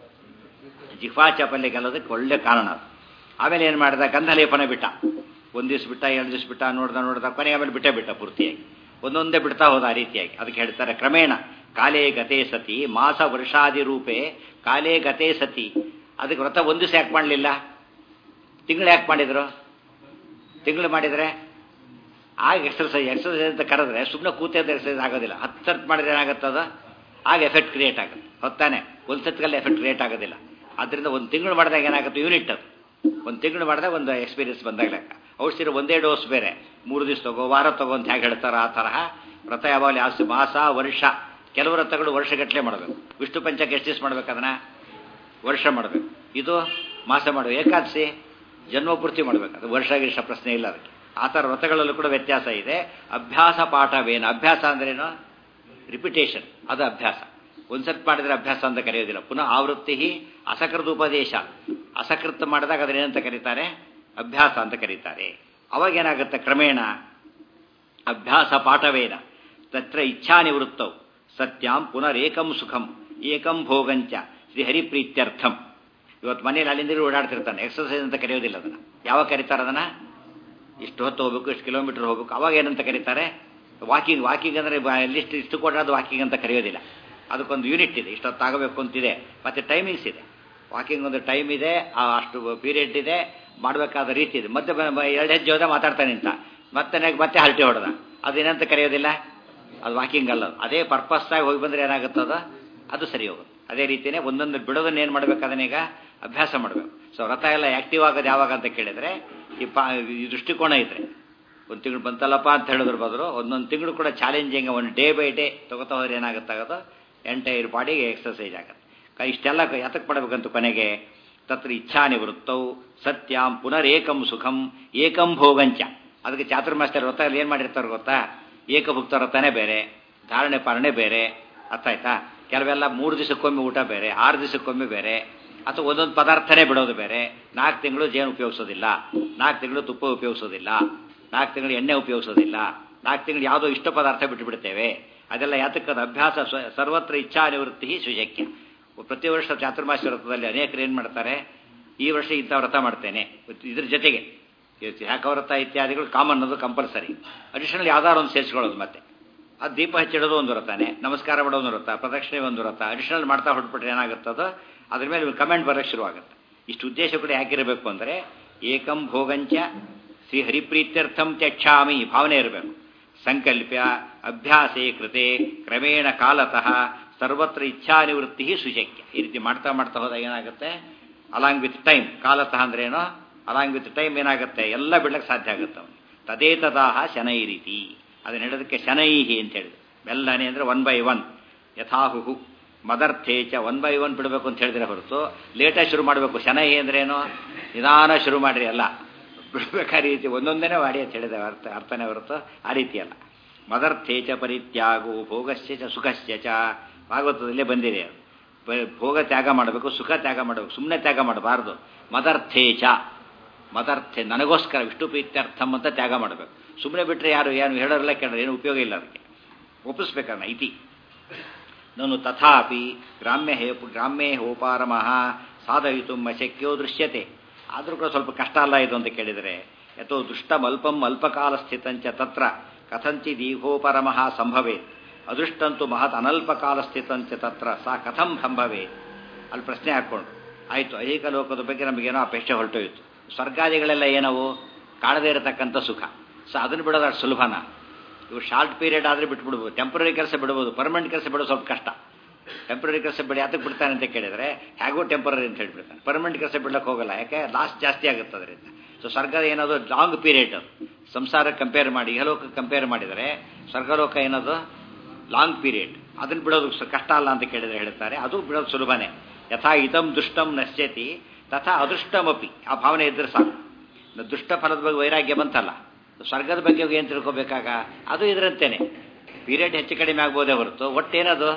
ಜಿಹ್ವಾ ಚಾಪಲ್ಯ ಗೆಲ್ಲೋದಕ್ಕೆ ಒಳ್ಳೆ ಕಾರಣ ಅದು ಆಮೇಲೆ ಏನು ಮಾಡಿದ ಗಂಧಲೇಪನ ಬಿಟ್ಟ ಒಂದು ದಿವ್ಸ ಬಿಟ್ಟ ಎರಡು ದಿವ್ಸ ಬಿಟ್ಟ ನೋಡ್ದ ನೋಡ್ದ ಕೊನೆಗೆ ಆಮೇಲೆ ಬಿಟ್ಟೇ ಬಿಟ್ಟ ಪೂರ್ತಿಯಾಗಿ ಒಂದೊಂದೇ ಬಿಡ್ತಾ ಹೋದ ಆ ರೀತಿಯಾಗಿ ಅದಕ್ಕೆ ಹೇಳ್ತಾರೆ ಕ್ರಮೇಣ ಕಾಲೇ ಗತೆ ಸತಿ ಮಾಸ ವರ್ಷಾದಿ ರೂಪೇ ಕಾಲೇ ಗತೆ ಸತಿ ಅದಕ್ಕೆ ವ್ರತ ಒಂದು ದಿವಸ ಯಾಕೆ ಮಾಡಲಿಲ್ಲ ತಿಂಗಳು ಯಾಕೆ ಮಾಡಿದ್ರು ತಿಂಗಳು ಮಾಡಿದರೆ ಆಗ ಎಕ್ಸರ್ಸೈಸ್ ಎಕ್ಸರ್ಸೈಸ್ ಅಂತ ಕರೆದ್ರೆ ಸುಮ್ಮನೆ ಕೂತಿದ್ದ ಎಕ್ಸರ್ಸೈಸ್ ಆಗೋದಿಲ್ಲ ಹತ್ತು ಸರ್ತ್ ಮಾಡಿದ್ರೆ ಏನಾಗುತ್ತದ ಆಗ ಎಫೆಕ್ಟ್ ಕ್ರಿಯೇಟ್ ಆಗುತ್ತೆ ಹೊತ್ತಾನೆ ಒಂದು ಸತ್ಗೆಲ್ಲ ಎಫೆಕ್ಟ್ ಕ್ರಿಯೇಟ್ ಆಗೋದಿಲ್ಲ ಅದರಿಂದ ಒಂದು ತಿಂಗಳು ಮಾಡಿದಾಗ ಏನಾಗುತ್ತೆ ಯೂನಿಟ್ ಅದು ಒಂದು ತಿಂಗಳು ಮಾಡಿದಾಗ ಒಂದು ಎಕ್ಸ್ಪೀರಿಯನ್ಸ್ ಬಂದಾಗ ಲೆಕ್ಕ ಔಷಧಿ ಒಂದೇ ಡೋಸ್ ಬೇರೆ ಮೂರು ದಿವಸ ತಗೋ ವಾರ ತಗೋ ಅಂತ ಹೇಗೆ ಹೇಳ್ತಾರ ಆ ತರಹ ವ್ರತ ಯಾವಾಗಲೂ ಯಾವ ಮಾಸ ವರ್ಷ ಕೆಲವು ವ್ರತಗಳು ವರ್ಷಗಟ್ಟಲೆ ಮಾಡಬೇಕು ವಿಷ್ಣು ಪಂಚಕ್ಕೆ ಎಷ್ಟು ದಿವಸ ಮಾಡ್ಬೇಕು ಅದನ್ನ ವರ್ಷ ಮಾಡಬೇಕು ಇದು ಮಾಸ ಮಾಡಬೇಕು ಏಕಾದಶಿ ಜನ್ಮಪೂರ್ತಿ ಮಾಡಬೇಕು ಅದು ವರ್ಷ ಗಿರ್ಷ ಪ್ರಶ್ನೆ ಇಲ್ಲ ಅದಕ್ಕೆ ಆ ಥರ ವ್ರತಗಳಲ್ಲೂ ಕೂಡ ವ್ಯತ್ಯಾಸ ಇದೆ ಅಭ್ಯಾಸ ಪಾಠವೇನು ಅಭ್ಯಾಸ ಅಂದ್ರೇನು ರಿಪಿಟೇಷನ್ ಅದು ಅಭ್ಯಾಸ ಒಂದ್ಸತ್ ಮಾಡಿದ್ರೆ ಅಭ್ಯಾಸ ಅಂತ ಕರೆಯೋದಿಲ್ಲ ಪುನಃ ಆವೃತ್ತಿ ಅಸಕೃತ ಉಪದೇಶ ಅಸಕೃತ ಮಾಡಿದಾಗ ಅದನ್ನೇನಂತ ಕರೀತಾರೆ ಅಭ್ಯಾಸ ಅಂತ ಕರೀತಾರೆ ಅವಾಗ ಏನಾಗುತ್ತೆ ಕ್ರಮೇಣ ಅಭ್ಯಾಸ ಪಾಠವೇನ ತತ್ರ ಇಚ್ಛಾ ನಿವೃತ್ತವು ಸತ್ಯಾಂ ಪುನರೇಕಂ ಸುಖಂ ಏಕಂ ಭೋಗಂಚ ಶ್ರೀ ಹರಿಪ್ರೀತ್ಯರ್ಥಂ ಇವತ್ತು ಮನೇಲಿ ಅಲ್ಲಿಂದ ಓಡಾಡ್ತಿರ್ತಾನೆ ಎಕ್ಸರ್ಸೈಸ್ ಅಂತ ಕರೆಯೋದಿಲ್ಲ ಅದನ್ನು ಯಾವಾಗ ಕರೀತಾರೆ ಅದನ್ನು ಇಷ್ಟು ಹೊತ್ತು ಹೋಗ್ಬೇಕು ಇಷ್ಟು ಕಿಲೋಮೀಟರ್ ಹೋಗ್ಬೇಕು ಅವಾಗ ಏನಂತ ಕರೀತಾರೆ ವಾಕಿಂಗ್ ವಾಕಿಂಗ್ ಅಂದರೆ ಲಿಸ್ಟ್ ಇಷ್ಟು ಕೊಡೋದು ವಾಕಿಂಗ್ ಅಂತ ಕರೆಯೋದಿಲ್ಲ ಅದಕ್ಕೊಂದು ಯೂನಿಟ್ ಇದೆ ಇಷ್ಟೊತ್ತಾಗಬೇಕು ಅಂತಿದೆ ಮತ್ತು ಟೈಮಿಂಗ್ಸ್ ಇದೆ ವಾಕಿಂಗ್ ಒಂದು ಟೈಮ್ ಇದೆ ಅಷ್ಟು ಪೀರಿಯಡ್ ಇದೆ ಮಾಡಬೇಕಾದ ರೀತಿ ಇದೆ ಮತ್ತೆ ಎರಡು ಹೆಜ್ಜೆ ಹೋದ ಮಾತಾಡ್ತಾನೆ ಅಂತ ಮತ್ತೆ ಮತ್ತೆ ಹಲ್ಟಿ ಹೊಡೆದ ಅದೇನಂತ ಕರೆಯೋದಿಲ್ಲ ಅದು ವಾಕಿಂಗ್ ಅಲ್ಲ ಅದೇ ಪರ್ಪಸ್ ಆಗಿ ಹೋಗಿ ಬಂದರೆ ಏನಾಗುತ್ತದ ಅದು ಸರಿ ಹೋಗುತ್ತೆ ಅದೇ ರೀತಿಯೇ ಒಂದೊಂದು ಬಿಡೋದನ್ನ ಏನು ಮಾಡ್ಬೇಕು ಅದನ್ನೀಗ ಅಭ್ಯಾಸ ಮಾಡಬೇಕು ಸೊ ವ್ರತ ಎಲ್ಲ ಆ್ಯಕ್ಟಿವ್ ಆಗೋದು ಯಾವಾಗ ಅಂತ ಕೇಳಿದರೆ ಈ ಪಾ ಈ ದೃಷ್ಟಿಕೋನ ಇದ್ರೆ ಒಂದು ತಿಂಗಳು ಬಂತಲ್ಲಪ್ಪ ಅಂತ ಹೇಳಿದ್ರ ಬದಲು ಒಂದೊಂದು ತಿಂಗಳು ಕೂಡ ಚಾಲೆಂಜಿಂಗ್ ಒಂದು ಡೇ ಬೈ ಡೇ ತಗೋತಾ ಹೋದ್ರೆ ಏನಾಗುತ್ತಾಗೋದು ಎಂಟೈರ್ ಬಾಡಿಗೆ ಎಕ್ಸರ್ಸೈಸ್ ಆಗುತ್ತೆ ಇಷ್ಟೆಲ್ಲ ಯಾತಕ್ಕೆ ಪಡಬೇಕಂತ ಕೊನೆಗೆ ತತ್ರ ಇಚ್ಛಾ ನಿವೃತ್ತವು ಸತ್ಯಾಂ ಪುನರೇಕಂ ಸುಖಂ ಏಕಂ ಭೋಗಂಚ ಅದಕ್ಕೆ ಚಾತುರ್ಮಾಸ್ಟರ್ ವ್ರತ ಏನು ಮಾಡಿರ್ತಾರೆ ಗೊತ್ತಾ ಏಕಭುಕ್ತ ವ್ರತನೇ ಬೇರೆ ಧಾರಣೆ ಪಾಲನೆ ಬೇರೆ ಅರ್ಥ ಆಯ್ತಾ ಕೆಲವೆಲ್ಲ ಮೂರು ದಿವಸಕ್ಕೊಮ್ಮೆ ಊಟ ಬೇರೆ ಆರು ದಿವಸಕ್ಕೊಮ್ಮೆ ಬೇರೆ ಅಥವಾ ಒಂದೊಂದು ಪದಾರ್ಥನೇ ಬಿಡೋದು ಬೇರೆ ನಾಲ್ಕು ತಿಂಗಳು ಜೇನು ಉಪಯೋಗಿಸೋದಿಲ್ಲ ನಾಲ್ಕು ತಿಂಗಳು ತುಪ್ಪ ಉಪಯೋಗಿಸೋದಿಲ್ಲ ನಾಲ್ಕು ತಿಂಗಳು ಎಣ್ಣೆ ಉಪಯೋಗಿಸೋದಿಲ್ಲ ನಾಲ್ಕು ತಿಂಗಳು ಯಾವುದೋ ಇಷ್ಟ ಪದಾರ್ಥ ಬಿಟ್ಟುಬಿಡ್ತೇವೆ ಅದೆಲ್ಲ ಯಾತಕ್ಕದ ಅಭ್ಯಾಸ ಸ್ವ- ಸರ್ವತ್ರ ಇಚ್ಛಾ ನಿವೃತ್ತಿ ಸುಶಕ್ಯ ಪ್ರತಿ ವರ್ಷ ಚಾತುರ್ಮಾಸ ವ್ರತದಲ್ಲಿ ಅನೇಕರು ಏನು ಮಾಡ್ತಾರೆ ಈ ವರ್ಷ ಇಂಥ ವ್ರತ ಮಾಡ್ತೇನೆ ಇದ್ರ ಜೊತೆಗೆ ಯಾಕ ವ್ರತ ಇತ್ಯಾದಿಗಳು ಕಾಮನ್ ಅದು ಕಂಪಲ್ಸರಿ ಅಡಿಷನಲ್ ಯಾವ್ದಾದ್ರು ಒಂದು ಸೇರಿಸ್ಕೊಳ್ಳೋದು ಮತ್ತೆ ಅದು ದೀಪ ಹಚ್ಚಿಡೋದು ಒಂದು ವ್ರತಾನೆ ನಮಸ್ಕಾರ ಮಾಡೋದು ಒಂದು ವ್ರತ ಪ್ರದಕ್ಷಿಣೆ ಒಂದು ವ್ರತ ಅಡಿಷನಲ್ ಮಾಡ್ತಾ ಹೊರಟ್ಬಿಟ್ರೆ ಏನಾಗುತ್ತದೋ ಅದ್ರ ಮೇಲೆ ಕಮೆಂಟ್ ಬರೋಕ್ಕೆ ಶುರುವಾಗುತ್ತೆ ಇಷ್ಟು ಉದ್ದೇಶ ಕೂಡ ಯಾಕಿರಬೇಕು ಅಂದರೆ ಏಕಂ ಭೋಗಂಚ ಶ್ರೀ ಹರಿಪ್ರೀತ್ಯರ್ಥಂ ತ್ಯಕ್ಷಾಮಿ ಈ ಭಾವನೆ ಇರಬೇಕು ಸಂಕಲ್ಪ್ಯ ಅಭ್ಯಾಸೇ ಕೃತೆ ಕ್ರಮೇಣ ಕಾಲತಃ ಸರ್ವತ್ರ ಇಚ್ಛಾ ನಿವೃತ್ತಿ ಸುಶಕ್ಯ ಈ ರೀತಿ ಮಾಡ್ತಾ ಮಾಡ್ತಾ ಹೋದಾಗ ಏನಾಗುತ್ತೆ ಅಲಾಂಗ್ ವಿತ್ ಟೈಮ್ ಕಾಲತಃ ಅಂದ್ರೆ ಏನೋ ಅಲಾಂಗ್ ವಿತ್ ಟೈಮ್ ಏನಾಗುತ್ತೆ ಎಲ್ಲ ಬಿಡ್ಲಿಕ್ಕೆ ಸಾಧ್ಯ ಆಗುತ್ತೆ ಅವನಿಗೆ ತದೇತದಾಹ ಶನೈ ರೀತಿ ಅದನ್ನ ಹೇಳೋದಕ್ಕೆ ಶನೈಹಿ ಅಂತ ಹೇಳಿದ್ರು ಮೆಲ್ಲನೆ ಅಂದ್ರೆ ಒನ್ ಬೈ ಒನ್ ಯಥಾಹುಹು ಮದರ್ಥೇಚ ಒನ್ ಬೈ ಒನ್ ಬಿಡಬೇಕು ಅಂತ ಹೇಳಿದ್ರೆ ಹೊರತು ಲೇಟಾಗಿ ಶುರು ಮಾಡಬೇಕು ಶನೈಹಿ ಅಂದ್ರೇನು ನಿಧಾನ ಶುರು ಮಾಡ್ರಿ ಅಲ್ಲ ಬಿಡ್ಬೇಕಾದ ರೀತಿ ಒಂದೊಂದನೇ ಮಾಡಿ ಅಂತ ಹೇಳಿದೆ ಅರ್ಥ ಅರ್ಥನೇ ಹೊರತು ಆ ರೀತಿ ಅಲ್ಲ ಮದರ್ಥೇಚ ಪರಿತ್ಯಾಗು ಭೋಗಸ್ಯ ಚ ಸುಖಸ್ಯ ಚ ಭಾಗವತದಲ್ಲೇ ಬಂದಿದೆ ಅದು. ಬ- ಭೋಗ ತ್ಯಾಗ ಮಾಡಬೇಕು ಸುಖ ತ್ಯಾಗ ಮಾಡಬೇಕು ಸುಮ್ಮನೆ ತ್ಯಾಗ ಮಾಡಬಾರ್ದು ಮದರ್ಥೇಚ ಮದರ್ಥೆ ನನಗೋಸ್ಕರ ವಿಷ್ಣು ಪ್ರೀತ್ಯರ್ಥಂ ಅಂತ ತ್ಯಾಗ ಮಾಡಬೇಕು ಸುಮ್ಮನೆ ಬಿಟ್ಟರೆ ಯಾರು ಏನು ಹೇಳೋರಿಲ್ಲ ಕೇಳೋರು ಏನು ಉಪಯೋಗ ಇಲ್ಲ ಅದಕ್ಕೆ ಒಪ್ಪಿಸ್ಬೇಕನ್ನ ಇತಿ ನಾನು ತಥಾಪಿ ಗ್ರಾಮ್ಯ ಹೇ ಗ್ರಾಮ್ಯೇ ಹೋಪಾರಮಃ ಸಾಧಯಿತು ಅಶಕ್ಯೋ ದೃಶ್ಯತೆ ಆದರೂ ಕೂಡ ಸ್ವಲ್ಪ ಕಷ್ಟ ಅಲ್ಲ ಇದು ಅಂತ ಕೇಳಿದರೆ ಯಥೋ ದುಷ್ಟಮಲ್ಪಂ ಅಲ್ಪಕಾಲ ಸ್ಥಿತಂಚ ತತ್ರ ಕಥಂಚಿ ದೀಘೋಪರಮಃ ಸಂಭವೇ ಅದೃಷ್ಟಂತೂ ಮಹತ್ ಅನಲ್ಪಕಾಲ ಸ್ಥಿತಂಚ ತತ್ರ ಸಾ ಕಥಂ ಸಂಭವೇ ಅಲ್ಲಿ ಪ್ರಶ್ನೆ ಹಾಕ್ಕೊಂಡು ಆಯಿತು ಐಹಿಕ ಲೋಕದ ಬಗ್ಗೆ ನಮಗೇನೋ ಅಪೇಕ್ಷೆ ಹೊರಟೋಯಿತು ಸ್ವರ್ಗಾದಿಗಳೆಲ್ಲ ಏನವು ಕಾಣದೇ ಇರತಕ್ಕಂಥ ಸುಖ ಸೊ ಅದನ್ನು ಬಿಡೋದು ಅಷ್ಟು ಸುಲಭನ ಇವು ಶಾರ್ಟ್ ಪೀರಿಯಡ್ ಆದರೆ ಬಿಟ್ಬಿಡ್ಬೋದು ಟೆಂಪ್ರರಿ ಕೆಲಸ ಬಿಡ್ಬೋದು ಪರ್ಮನೆಂಟ್ ಕೆಲಸ ಬಿಡೋದು ಸ್ವಲ್ಪ ಕಷ್ಟ ಟೆಂಪ್ರರಿ ಕೆಲಸ ಬಿಡಿ ಯಾತಕ್ಕೆ ಬಿಡ್ತಾನೆ ಅಂತ ಕೇಳಿದರೆ ಹೇಗೋ ಟೆಂಪ್ರರಿ ಅಂತ ಹೇಳ್ಬಿಡ್ತಾನೆ ಪರ್ಮನೆಂಟ್ ಕೆಲಸ ಬಿಡ್ಲಕ್ಕೆ ಹೋಗಲ್ಲ ಯಾಕೆ ಲಾಸ್ ಜಾಸ್ತಿ ಆಗುತ್ತೆ ಅದರಿಂದ ಸೊ ಸ್ವರ್ಗದ ಏನದು ಲಾಂಗ್ ಪೀರಿಯಡ್ ಅದು ಸಂಸಾರ ಕಂಪೇರ್ ಮಾಡಿ ಇಹಲೋಕ ಕಂಪೇರ್ ಮಾಡಿದರೆ ಸ್ವರ್ಗಲೋಕ ಏನದು ಲಾಂಗ್ ಪೀರಿಯಡ್ ಅದನ್ನು ಬಿಡೋದು ಸ- ಕಷ್ಟ ಅಲ್ಲ ಅಂತ ಕೇಳಿದರೆ ಹೇಳ್ತಾರೆ ಅದು ಬಿಡೋದು ಸುಲಭನೇ ಯಥಾ ಇತಂ ದುಷ್ಟಂ ನಶ್ಯತಿ ತಥಾ ಅದೃಷ್ಟಮಪಿ ಆ ಭಾವನೆ ಇದ್ರೆ ಸಾಕು ನ- ದುಷ್ಟ ಫಲದ ಬಗ್ಗೆ ವೈರಾಗ್ಯ ಬಂತಲ್ಲ ಸ್ವರ್ಗದ ಬಗ್ಗೆ ಏನು ತಿಳ್ಕೊಬೇಕಾಗ ಅದು ಇದರಂತೇನೆ ಪೀರಿಯಡ್ ಹೆಚ್ಚು ಕಡಿಮೆ ಆಗ್ಬೋದೇ ಹೊರತು ಒಟ್ಟೇನದು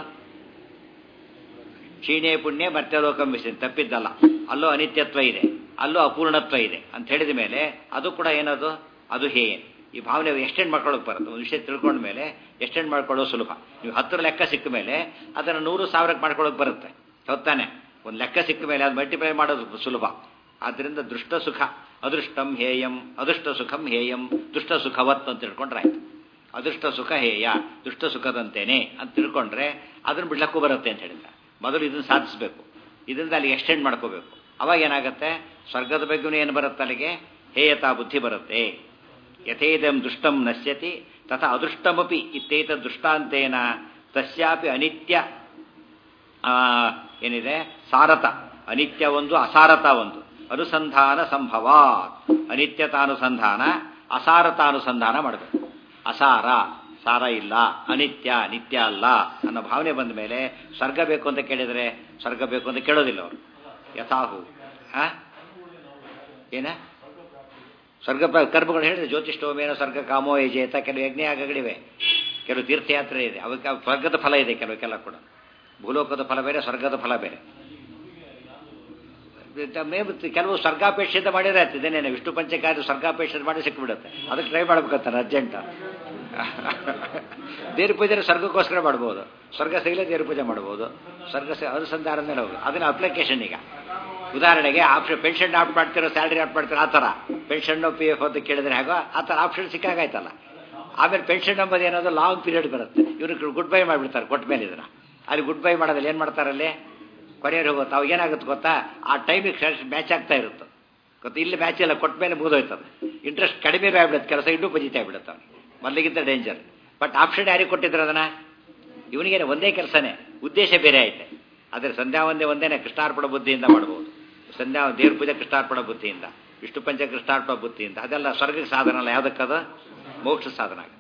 ಕ್ಷೀಣೆ ಪುಣ್ಯ ಮತ್ತೆ ಲೋಕಂ ಮಿಷನ್ ತಪ್ಪಿದ್ದಲ್ಲ ಅಲ್ಲೂ ಅನಿತ್ಯತ್ವ ಇದೆ ಅಲ್ಲೂ ಅಪೂರ್ಣತ್ವ ಇದೆ ಅಂತ ಹೇಳಿದ ಮೇಲೆ ಅದು ಕೂಡ ಏನದು ಅದು ಹೇಗೆ ಈ ಭಾವನೆ ಎಕ್ಸ್ಟೆಂಡ್ ಮಾಡ್ಕೊಳ್ಳೋಕೆ ಬರುತ್ತೆ ಒಂದು ವಿಷಯ ತಿಳ್ಕೊಂಡ ಮೇಲೆ ಎಕ್ಸ್ಟೆಂಡ್ ಮಾಡ್ಕೊಳ್ಳೋದು ಸುಲಭ ನೀವು ಹತ್ತರ ಲೆಕ್ಕ ಸಿಕ್ಕ ಮೇಲೆ ಅದನ್ನು ನೂರು ಸಾವಿರಕ್ಕೆ ಮಾಡ್ಕೊಳ್ಳೋಕೆ ಬರುತ್ತೆ ಹೊತ್ತಾನೆ ಒಂದು ಲೆಕ್ಕ ಸಿಕ್ಕ ಮೇಲೆ ಅದು ಮಲ್ಟಿಪ್ಲೈ ಮಾಡೋದು ಸುಲಭ ಆದ್ದರಿಂದ ದೃಷ್ಟ ಸುಖ ಅದೃಷ್ಟಂ ಹೇಯಂ ಅದೃಷ್ಟ ಸುಖಂ ಹೇಯಂ ದುಷ್ಟ ಸುಖವತ್ ಅಂತ ತಿಳ್ಕೊಂಡ್ರೆ ಆಯ್ತು ಅದೃಷ್ಟ ಸುಖ ಹೇಯ ದುಷ್ಟ ಸುಖದಂತೇನೆ ಅಂತ ತಿಳ್ಕೊಂಡ್ರೆ ಅದನ್ನು ಬಿಡ್ಲಕ್ಕೂ ಬರುತ್ತೆ ಅಂತ ಹೇಳಿದ್ರೆ ಮೊದಲು ಇದನ್ನು ಸಾಧಿಸಬೇಕು ಇದರಿಂದ ಅಲ್ಲಿ ಎಕ್ಸ್ಟೆಂಡ್ ಮಾಡ್ಕೋಬೇಕು ಅವಾಗ ಏನಾಗುತ್ತೆ ಸ್ವರ್ಗದ ಬಗ್ಗೆನೂ ಏನು ಬರುತ್ತೆ ಅಲ್ಲಿಗೆ ಹೇಯತಾ ಬುದ್ಧಿ ಬರುತ್ತೆ ಯಥೇದಂ ದುಷ್ಟಂ ನಶ್ಯತಿ ತಥಾ ಅದೃಷ್ಟಮಪಿ ಇತ್ತೇತ ದೃಷ್ಟಾಂತೇನ ತಸ್ಯಾಪಿ ಅನಿತ್ಯ ಆ, ಏನಿದೆ ಸಾರತ ಅನಿತ್ಯ ಒಂದು ಅಸಾರತ ಒಂದು ಅನುಸಂಧಾನ ಸಂಭವ ಅನಿತ್ಯತಾನುಸಂಧಾನ ಅಸಾರತಾನುಸಂಧಾನ ಮಾಡಬೇಕು ಅಸಾರ ಸಾರ ಇಲ್ಲ ಅನಿತ್ಯ ನಿತ್ಯ ಅಲ್ಲ ಅನ್ನೋ ಭಾವನೆ ಬಂದ ಮೇಲೆ ಸ್ವರ್ಗ ಬೇಕು ಅಂತ ಕೇಳಿದರೆ ಸ್ವರ್ಗ ಬೇಕು ಅಂತ ಕೇಳೋದಿಲ್ಲ ಅವರು ಯಥಾಹು ಆ? ಏನ ಸ್ವರ್ಗ ಪ್ರ- ಕರ್ಮಗಳು ಹೇಳಿದ್ರೆ ಜ್ಯೋತಿಷ್ಠೋಮೇನ ಸ್ವರ್ಗ ಕಾಮೋ ಯಜೇತ ಕೆಲವು ಯಜ್ಞಯಾಗಗಳಿವೆ ಕೆಲವು ತೀರ್ಥಯಾತ್ರೆ ಇದೆ ಅವಕ್ಕೆ ಅವ್ ಸ್ವರ್ಗದ ಫಲ ಇದೆ ಕೆಲವಕ್ಕೆಲ್ಲ ಕೂಡ ಭೂಲೋಕದ ಫಲ ಬೇರೆ ಸ್ವರ್ಗದ ಫಲ ಬೇರೆ ಮೇ ಕೆಲವು ಸ್ವರ್ಗಾಪೇಕ್ಷಿತ ಮಾಡಿದ್ರೆ ಆಯ್ತು ಇದೇನೇನೆ ವಿಷ್ಣು ಪಂಚಕಾರ್ಯ ಸ್ವರ್ಗಾಪೇಕ್ಷಿತ ಮಾಡಿ ಸಿಕ್ಬಿಡುತ್ತೆ ಅದಕ್ಕೆ ಟ್ರೈ ಮಾಡ್ಬೇಕಂತಾನೆ ಅರ್ಜೆಂಟ್ ದೇವ್ರ ಪೂಜೆ ಸ್ವರ್ಗಕ್ಕೋಸ್ಕರ ಮಾಡ್ಬೋದು ಸ್ವರ್ಗ ಸಿಗಲೇ ದೇವ್ರ ಪೂಜೆ ಮಾಡ್ಬೋದು ಸ್ವರ್ಗ ಸಿ ಅನುಸಂಧಾನ ಮೇಲೆ ಹೋಗೋದು ಅದನ್ನ ಅಪ್ಲಿಕೇಶನ್ ಈಗ ಉದಾಹರಣೆಗೆ ಆಪ್ಷನ್ ಪೆನ್ಷನ್ ಆಪ್ಟ್ ಮಾಡ್ತಿರೋ ಸ್ಯಾಲ್ರಿ ಆಪ್ಟ್ ಮಾಡ್ತಿರೋ ಆ ಥರ ಪೆನ್ಷನ್ ಪಿ ಎಫ್ ಅಂತ ಕೇಳಿದ್ರೆ ಹೇಗೋ ಆ ಥರ ಆಪ್ಷನ್ ಸಿಕ್ಕಾಗಾಯ್ತಲ್ಲ ಆಮೇಲೆ ಪೆನ್ಷನ್ ನಂಬೋದು ಏನಾದ್ರು ಲಾಂಗ್ ಪೀರಿಯಡ್ ಬರುತ್ತೆ ಇವ್ರು ಗುಡ್ ಬೈ ಮಾಡಿಬಿಡ್ತಾರೆ ಕೊಟ್ಟ ಮೇಲೆ ಇದನ್ನ ಅಲ್ಲಿ ಗುಡ್ ಬೈ ಮಾಡೋದ್ರಲ್ಲಿ ಏನು ಮಾಡ್ತಾರಲ್ಲಿ ಕೊನೆಯವ್ರು ಹೋಗುತ್ತೆ ಅವಾಗ ಏನಾಗುತ್ತೆ ಗೊತ್ತಾ ಆ ಟೈಮಿಗೆ ಮ್ಯಾಚ್ ಆಗ್ತಾ ಇರುತ್ತೆ ಗೊತ್ತಾ ಇಲ್ಲಿ ಮ್ಯಾಚ್ ಎಲ್ಲ ಕೊಟ್ಟ ಮೇಲೆ ಮುಗಿದೋಯ್ತದೆ ಇಂಟ್ರೆಸ್ಟ್ ಕಡಿಮೆ ಆಗ್ಬಿಡುತ್ತೆ ಕೆಲಸ ಇನ್ನೂ ಪಜಿತಾ ಆಗ್ಬಿಡುತ್ತೆ ಅವ್ನಿಗೆ ಮೊದಲಿಗಿಂತ ಡೇಂಜರ್ ಬಟ್ ಆಪ್ಷನ್ ಯಾರಿಗೆ ಕೊಟ್ಟಿದ್ರು ಅದನ್ನ ಇವನಿಗೇನೆ ಒಂದೇ ಕೆಲಸನೇ ಉದ್ದೇಶ ಬೇರೆ ಐತೆ ಆದರೆ ಸಂಧ್ಯಾ ಒಂದೇ ಒಂದೇನೆ ಕೃಷ್ಣಾರ್ಪಣ ಬುದ್ಧಿಯಿಂದ ಮಾಡ್ಬೋದು ಸಂಧ್ಯಾ ದೇವ್ರ ಪೂಜೆ ಕೃಷ್ಣಾರ್ಪಣ ಬುದ್ಧಿಯಿಂದ ವಿಷ್ಣು ಪಂಚ ಕೃಷ್ಣಾರ್ಪಣ ಬುದ್ಧಿಯಿಂದ ಅದೆಲ್ಲ ಸ್ವರ್ಗಕ್ಕೆ ಸಾಧನ ಅಲ್ಲ ಯಾವುದಕ್ಕದು ಮೋಕ್ಷ ಸಾಧನ ಆಗ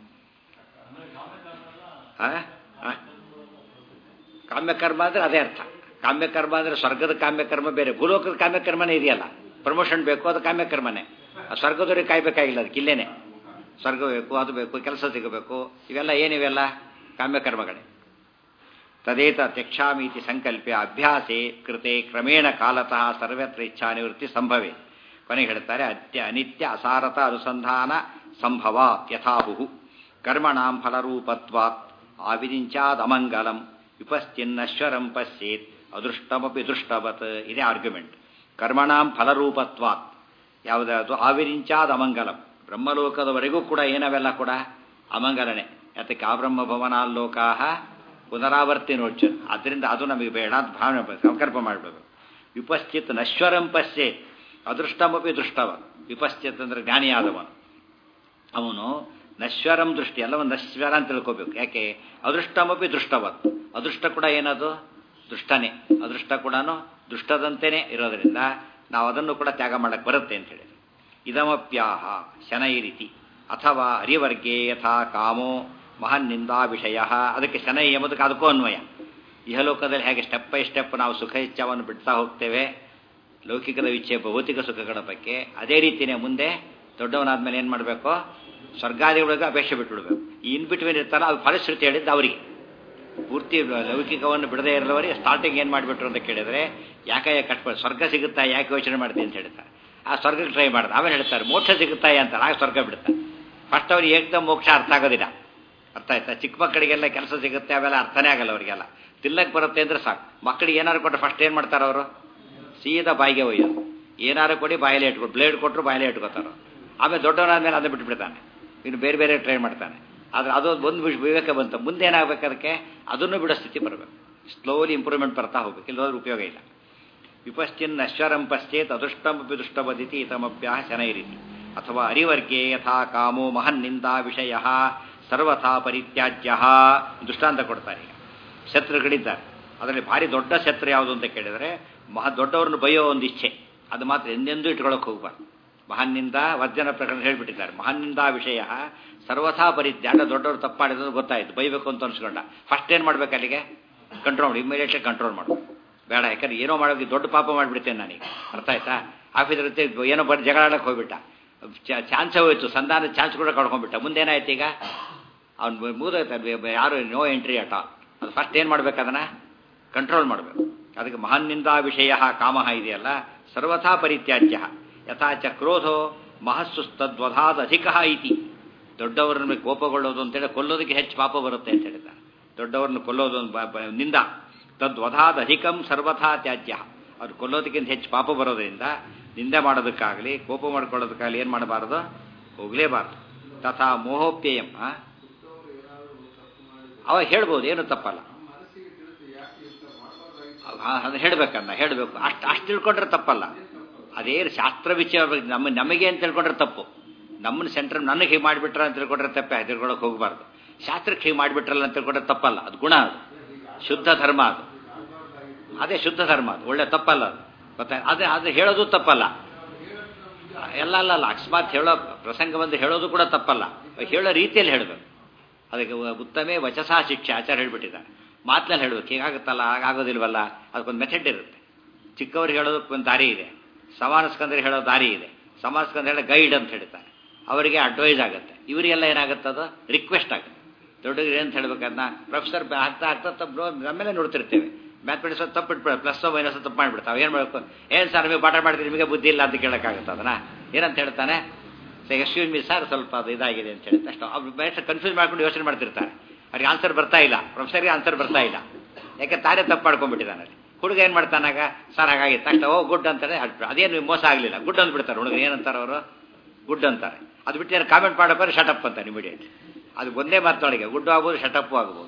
ಆ? ಆ? ಕಾಮ್ಯಕರ್ಮ ಅಂದ್ರೆ ಅದೇ ಅರ್ಥ ಕಾಮ್ಯಕರ್ಮ ಅಂದ್ರೆ ಸ್ವರ್ಗದ ಕಾಮ್ಯಕರ್ಮ ಬೇರೆ ಭೂಲೋಕದ ಕಾಮ್ಯಕರ್ಮನೇ ಇದೆಯಲ್ಲ ಪ್ರಮೋಷನ್ ಬೇಕು ಅದು ಕಾಮ್ಯಕರ್ಮನೇ ಆ ಸ್ವರ್ಗದವ್ರಿಗೆ ಕಾಯ್ಬೇಕಾಗಿಲ್ಲ ಅದಕ್ಕೆ ಇಲ್ಲೇನೆ ಸ್ವರ್ಗ ಬೇಕು ಅದು ಬೇಕು ಕೆಲಸ ಸಿಗಬೇಕು ಇವೆಲ್ಲ ಏನಿವೆಲ್ಲ ಕಾಮ್ಯಕರ್ಮಗಳೇ ತದೇತ ತ್ಯಕ್ಷಾಮೀತಿ ಸಂಕಲ್ಪ್ಯ ಅಭ್ಯಾಸೆ ಕೃತೆ ಕ್ರಮೇಣ ಕಾಲತಃ ಸರ್ವತ್ರ ಇಚ್ಛಾ ನಿವೃತ್ತಿ ಸಂಭವೆ ಕೊನೆಗೆ ಹೇಳ್ತಾರೆ ಅತ್ಯ ಅನಿತ್ಯ ಅಸಾರತ ಅನುಸಂಧಾನ ಸಂಭವ ಯಥಾಹುಹು ಕರ್ಮಣಾಂ ಫಲರೂಪತ್ವಾತ್ ಆವಿರಿಂಚಾದಮಂಗಲಂ ವಿಪಶ್ಚಿನ್ನಶ್ವರಂ ಪಶ್ಯೇತ್ ಅದೃಷ್ಟಮಪಿ ದೃಷ್ಟವತ್ ಇದೇ ಆರ್ಗ್ಯುಮೆಂಟ್ ಕರ್ಮಣಾಂ ಫಲರೂಪತ್ವಾತ್ ಯಾವುದಾದ್ರು ಆವಿರಿಂಚಾದ ಅಮಂಗಲಂ ಬ್ರಹ್ಮಲೋಕದವರೆಗೂ ಕೂಡ ಏನವೆಲ್ಲ ಕೂಡ ಅಮಂಗಲನೆ ಯಾತಕ್ಕೆ ಆ ಬ್ರಹ್ಮ ಭವನಾಲೋಕಾಹ ಪುನರಾವರ್ತಿ ನೋಡ್ಚು ಅದರಿಂದ ಅದು ನಮಗೆ ಬೇಡ ಅಂತ ಭಾವನೆ ಸಂಕಲ್ಪ ಮಾಡಬೇಕು ವಿಪಶ್ಚಿತ್ ನಶ್ವರಂ ಪಶ್ಯೇತ್ ಅದೃಷ್ಟಮಪಿ ದೃಷ್ಟವ ವಿಪಶ್ಚಿತ್ ಅಂದ್ರೆ ಜ್ಞಾನಿಯಾದವನು ಅವನು ನಶ್ವರಂ ದೃಷ್ಟಿ ಎಲ್ಲವೂ ನಶ್ವರ ಅಂತ ತಿಳ್ಕೋಬೇಕು ಯಾಕೆ ಅದೃಷ್ಟಮಪಿ ದೃಷ್ಟವತ್ ಅದೃಷ್ಟ ಕೂಡ ಏನದು ದುಷ್ಟನೇ ಅದೃಷ್ಟ ಕೂಡ ದುಷ್ಟದಂತೆಯೇ ಇರೋದರಿಂದ ನಾವು ಅದನ್ನು ಕೂಡ ತ್ಯಾಗ ಮಾಡಕ್ಕೆ ಬರುತ್ತೆ ಅಂತ ಹೇಳಿದ್ರು ಇದಮಪ್ಯಾಹ ಶನೈರಿತಿ ಅಥವಾ ಅರಿವರ್ಗೆ ಯಥಾ ಕಾಮೋ ಮಹನ್ನಿಂದಾ ವಿಷಯ ಅದಕ್ಕೆ ಶನೈ ಎಂಬುದಕ್ಕೆ ಅದಕ್ಕೂ ಅನ್ವಯ ಇಹಲೋಕದಲ್ಲಿ ಹೇಗೆ ಸ್ಟೆಪ್ ಬೈ ಸ್ಟೆಪ್ ನಾವು ಸುಖ ಇಚ್ಛಾವನ್ನು ಬಿಡ್ತಾ ಹೋಗ್ತೇವೆ ಲೌಕಿಕದ ಇಚ್ಛೆ ಭೌತಿಕ ಸುಖಗಳ ಬಗ್ಗೆ ಅದೇ ರೀತಿಯೇ ಮುಂದೆ ದೊಡ್ಡವನಾದ್ಮೇಲೆ ಏನು ಮಾಡಬೇಕು ಸ್ವರ್ಗಾದಿಗಳಿಗೆ ಅಪೇಕ್ಷೆ ಬಿಟ್ಬಿಡ್ಬೇಕು ಈ ಇನ್ ಬಿಟ್ವೀನ್ ಇರ್ತಾರ ಅದು ಫಲಶ್ರುತಿ ಹೇಳಿದ್ದು ಅವರಿಗೆ ಪೂರ್ತಿ ಲೌಕಿಕವನ್ನು ಬಿಡದೇ ಇರೋವರಿಗೆ ಸ್ಟಾರ್ಟಿಂಗ್ ಏನು ಮಾಡಿಬಿಟ್ರು ಅಂತ ಕೇಳಿದ್ರೆ ಯಾಕೆ ಕಟ್ಬೋದು ಸ್ವರ್ಗ ಸಿಗುತ್ತಾ ಯಾಕೆ ಯೋಚನೆ ಮಾಡ್ತೀನಿ ಅಂತ ಹೇಳ್ತಾರೆ ಆ ಸ್ವರ್ಗಕ್ಕೆ ಟ್ರೈ ಮಾಡ್ತಾರೆ ಆಮೇಲೆ ಹೇಳ್ತಾರೆ ಮೋಕ್ಷ ಸಿಗುತ್ತಾ ಅಂತಾರೆ ಆಗ ಸ್ವರ್ಗ ಬಿಡ್ತಾರೆ ಫಸ್ಟ್ ಅವ್ರಿಗೆ ಏಕದಮ್ ಮೋಕ್ಷ ಅರ್ಥ ಆಗೋದಿಲ್ಲ ಅರ್ಥ ಆಯ್ತಾ ಚಿಕ್ಕ ಮಕ್ಕಳಿಗೆಲ್ಲ ಕೆಲಸ ಸಿಗುತ್ತೆ ಅವೆಲ್ಲ ಅರ್ಥನೇ ಆಗಲ್ಲ ಅವರಿಗೆಲ್ಲ ತಿನ್ನಕ್ಕೆ ಬರುತ್ತೆ ಅಂದ್ರೆ ಸಾಕು ಮಕ್ಕಳಿಗೆ ಏನಾರು ಕೊಟ್ಟರೆ ಫಸ್ಟ್ ಏನು ಮಾಡ್ತಾರೆ ಅವರು ಸೀದಾ ಬಾಯಿಗೆ ಒಯ್ಯೋದು ಏನಾರು ಕೊಡಿ ಬಾಯಲ್ಲೇ ಇಟ್ಕೊಂಡು ಬ್ಲೇಡ್ ಕೊಟ್ಟರು ಬಾಯಲ್ಲೇ ಇಟ್ಕೋತಾರೆ ಆಮೇಲೆ ದೊಡ್ಡವನಾದ್ಮೇಲೆ ಅದನ್ನ ಬಿಟ್ಬಿಡ್ತಾನೆ ಇನ್ನು ಬೇರೆ ಬೇರೆ ಟ್ರೈ ಮಾಡ್ತಾನೆ ಆದರೆ ಅದು ಒಂದು ವಿವೇಕ ಬಂತು ಮುಂದೆ ಏನಾಗಬೇಕು ಅದಕ್ಕೆ ಅದನ್ನು ಬಿಡೋ ಸ್ಥಿತಿ ಬರಬೇಕು ಸ್ಲೋಲಿ ಇಂಪ್ರೂವ್ಮೆಂಟ್ ಬರ್ತಾ ಹೋಗ್ಬೇಕು ಇಲ್ಲೋದ್ರೆ ಉಪಯೋಗ ಇಲ್ಲ ವಿಪಶ್ಚಿನ್ ನಶ್ವರಂ ಪಶ್ಚೇತ್ ಅದೃಷ್ಟಮಪಿ ದುಷ್ಟವದಿತಿ ತಮಭ್ಯಾಹ ಶನೈರಿತಿ ಅಥವಾ ಅರಿವರ್ಗೆ ಯಥಾ ಕಾಮೋ ಮಹನ್ನಿಂದಾ ವಿಷಯ ಸರ್ವಥಾ ಪರಿತ್ಯಾಜ್ಯ ದೃಷ್ಟಾಂತ ಕೊಡ್ತಾರೆ ಈಗ ಶತ್ರುಗಳಿದ್ದಾರೆ ಅದರಲ್ಲಿ ಭಾರಿ ದೊಡ್ಡ ಶತ್ರು ಯಾವುದು ಅಂತ ಕೇಳಿದರೆ ಮಹಾ ದೊಡ್ಡವ್ರನ್ನ ಬೈಯೋ ಒಂದು ಇಚ್ಛೆ ಅದು ಮಾತ್ರ ಎಂದೆಂದೂ ಇಟ್ಕೊಳ್ಳೋಕೆ ಹೋಗ್ಬಾರ್ದು ಮಹನ್ನಿಂದ ವರ್ಜನ ಪ್ರಕರಣ ಹೇಳ್ಬಿಟ್ಟಿದ್ದಾರೆ ಮಹನ್ನಿಂದ ವಿಷಯ ಸರ್ವಥಾ ಪರಿತ್ಯಾಗ ದೊಡ್ಡವರು ತಪ್ಪಾಡಿದ್ರು ಗೊತ್ತಾಯ್ತು ಬೈಬೇಕು ಅಂತ ಅನ್ಸ್ಕೊಂಡ ಫಸ್ಟ್ ಏನು ಮಾಡ್ಬೇಕು ಅಲ್ಲಿಗೆ ಕಂಟ್ರೋಲ್ ಇಮಿಡಿಯೇಟ್ಲಿ ಕಂಟ್ರೋಲ್ ಮಾಡು ಬೇಡ ಯಾಕಂದ್ರೆ ಏನೋ ಮಾಡೋದು ದೊಡ್ಡ ಪಾಪ ಮಾಡಿಬಿಡ್ತೇನೆ ನಾನೀಗ ಅರ್ಥ ಆಯ್ತಾ ಆಫೀಸರ್ ಏನೋ ಬರೀ ಜಗಳ ಆಡಕ್ಕೆ ಹೋಗ್ಬಿಟ್ಟ ಚಾನ್ಸೇ ಹೋಯ್ತು ಸಂಧಾನ ಚಾನ್ಸ್ ಕೂಡ ಕಳ್ಕೊಂಡ್ಬಿಟ್ಟ ಮುಂದೇನಾಯ್ತು ಈಗ ಅವ್ನು ಮುಗಿದೋಯ್ತು ಯಾರು ನೋ ಎಂಟ್ರಿ ಆಟ ಅದು ಫಸ್ಟ್ ಏನು ಮಾಡ್ಬೇಕು ಅದನ್ನು ಕಂಟ್ರೋಲ್ ಮಾಡಬೇಕು ಅದಕ್ಕೆ ಮಹನ್ನಿಂದ ವಿಷಯ ಕಾಮ ಇದೆಯಲ್ಲ ಸರ್ವಥಾ ಪರಿತ್ಯಾಜ್ಯ ಯಥಾಚ ಕ್ರೋಧೋ ಮಹಸ್ಸುಸ್ತದ್ವಧಾದ ಅಧಿಕ ಇತಿ ದೊಡ್ಡವರನ್ನ ಕೋಪಗೊಳ್ಳೋದು ಅಂತೇಳಿ ಕೊಲ್ಲೋದಕ್ಕೆ ಹೆಚ್ಚು ಪಾಪ ಬರುತ್ತೆ ಅಂತ ಹೇಳಿದ್ದಾರೆ ದೊಡ್ಡವರನ್ನು ಕೊಲ್ಲೋದು ನಿಂದ ತದ್ವಧಾದ ಅಧಿಕಂ ಸರ್ವಥಾ ತ್ಯಾಜ್ಯ ಅವ್ರು ಕೊಲ್ಲೋದಕ್ಕಿಂತ ಹೆಚ್ಚು ಪಾಪ ಬರೋದ್ರಿಂದ ನಿಂದೆ ಮಾಡೋದಕ್ಕಾಗಲಿ ಕೋಪ ಮಾಡ್ಕೊಳ್ಳೋದಕ್ಕಾಗಲಿ ಏನು ಮಾಡಬಾರ್ದು ಹೋಗಲೇಬಾರ್ದು ತಥಾ ಮೋಹೋಪ್ಯಯಂ ಅವಾಗ ಹೇಳ್ಬೋದು ಏನು ತಪ್ಪಲ್ಲ ಅದು ಹೇಳ್ಬೇಕನ್ನ ಹೇಳಬೇಕು ಅಷ್ಟು ಅಷ್ಟು ತಿಳ್ಕೊಂಡ್ರೆ ತಪ್ಪಲ್ಲ ಅದೇನು ಶಾಸ್ತ್ರ ವಿಚಾರ ನಮ್ಮ ನಮಗೆ ಅಂತ ತಿಳ್ಕೊಂಡ್ರೆ ತಪ್ಪು ನಮ್ಮನ್ನ ಸೆಂಟರ್ ನನಗೆ ಹೀಗೆ ಮಾಡಿಬಿಟ್ರ ಅಂತ ತಿಳ್ಕೊಂಡ್ರೆ ತಪ್ಪೆ ತಿಳ್ಕೊಳಕ್ಕೆ ಹೋಗಬಾರ್ದು ಶಾಸ್ತ್ರಕ್ಕೆ ಹೀಗೆ ಮಾಡಿಬಿಟ್ರಲ್ಲ ಅಂತ ತಿಳ್ಕೊಂಡ್ರೆ ತಪ್ಪಲ್ಲ ಅದು ಗುಣ ಅದು ಶುದ್ಧ ಧರ್ಮ ಅದು ಅದೇ ಶುದ್ಧ ಧರ್ಮ ಅದು ಒಳ್ಳೆ ತಪ್ಪಲ್ಲ ಅದು ಗೊತ್ತಾ ಅದೇ ಅದು ಹೇಳೋದು ತಪ್ಪಲ್ಲ ಎಲ್ಲ ಅಲ್ಲ ಅಲ್ಲ ಅಕಸ್ಮಾತ್ ಹೇಳೋ ಪ್ರಸಂಗ ಬಂದು ಹೇಳೋದು ಕೂಡ ತಪ್ಪಲ್ಲ ಹೇಳೋ ರೀತಿಯಲ್ಲಿ ಹೇಳಬೇಕು ಅದಕ್ಕೆ ಉತ್ತಮೇ ವಚಸಾ ಶಿಕ್ಷೆ ಆಚಾರ ಹೇಳ್ಬಿಟ್ಟಿದ್ದಾರೆ ಮಾತಿನಲ್ಲಿ ಹೇಳ್ಬೇಕು ಹೀಗಾಗುತ್ತಲ್ಲ ಆಗೋದಿಲ್ವಲ್ಲ ಅದಕ್ಕೊಂದು ಮೆಥಡ್ ಇರುತ್ತೆ ಚಿಕ್ಕವ್ರಿಗೆ ಹೇಳೋದಕ್ಕೆ ಒಂದು ದಾರಿ ಇದೆ ಸಮಾನ ಸ್ಕಂದರಿಗೆ ಹೇಳೋ ದಾರಿ ಇದೆ ಸಮಾನ ಸ್ಕಂದ ಹೇಳೋ ಗೈಡ್ ಅಂತ ಹೇಳ್ತಾರೆ ಅವರಿಗೆ ಅಡ್ವೈಸ್ ಆಗುತ್ತೆ ಇವರಿಗೆಲ್ಲ ಏನಾಗುತ್ತೆ ಅದು ರಿಕ್ವೆಸ್ಟ್ ಆಗುತ್ತೆ ದೊಡ್ಡರಿಗೆ ಏನು ಹೇಳ್ಬೇಕನ್ನ ಪ್ರೊಫೆಸರ್ ಆಗ್ತಾ ಆಗ್ತಾ ತಪ್ಪು ನಮ್ಮೆಲ್ಲ ನೋಡ್ತಿರ್ತೇವೆ ಮ್ಯಾಥಮೆಟಿಕ್ಸ್ ತಪ್ಪು ಇಟ್ಬಿಡ ಪ್ಲಸ್ ಮೈನಸ್ ತಪ್ಪು ಮಾಡಿಬಿಡ್ತಾವೆ ಏನು ಮಾಡಬೇಕು ಏನು ಸರ್ ನೀವು ಪಾಠ ಮಾಡ್ತೀರಿ ನಿಮಗೆ ಬುದ್ಧಿ ಇಲ್ಲ ಅಂತ ಕೇಳೋಕ್ಕಾಗುತ್ತೆ ಅದನ್ನ ಏನಂತ ಹೇಳ್ತಾನೆ ಸೊ ಎಕ್ಸ್ಕ್ಯೂಸ್ ಮಿ ಸರ್ ಸ್ವಲ್ಪ ಅದು ಇದಾಗಿದೆ ಅಂತ ಹೇಳಿ ಅಷ್ಟು ಅವ್ರು ಬೇರೆ ಕನ್ಫ್ಯೂಸ್ ಮಾಡ್ಕೊಂಡು ಯೋಚನೆ ಮಾಡ್ತಿರ್ತಾರೆ ಅವ್ರಿಗೆ ಆನ್ಸರ್ ಬರ್ತಾ ಇಲ್ಲ ಪ್ರೊಫೆಸರ್ಗೆ ಆನ್ಸರ್ ಬರ್ತಾ ಇಲ್ಲ ಯಾಕೆ ತಾನೇ ತಪ್ಪು ಮಾಡ್ಕೊಂಡ್ಬಿಟ್ಟಿದ್ದಾನೆ ಹುಡುಗ ಏನು ಮಾಡ್ತಾನಾಗ ಸರ್ ಹಾಗಾಗಿತ್ತು ತಕ್ಷಣ ಓ ಗುಡ್ ಅಂತಾರೆ ಅದೇನು ಮೋಸ ಆಗಲಿಲ್ಲ ಗುಡ್ ಅಂದ್ಬಿಡ್ತಾರೆ ಹುಡುಗ ಏನಂತಾರೆ ಅವರು ಗುಡ್ ಅಂತಾರೆ ಅದು ಬಿಟ್ಟು ಏನು ಕಾಮೆಂಟ್ ಮಾಡೋಕೆ ಶಟಪ್ ಅಂತಾನೆ ಇಮಿಡಿಯೇಟ್ ಅದು ಒಂದೇ ಮಾತೊಳಗೆ ಗುಡ್ ಆಗ್ಬೋದು ಶಟಪ್ಪು ಆಗ್ಬೋದು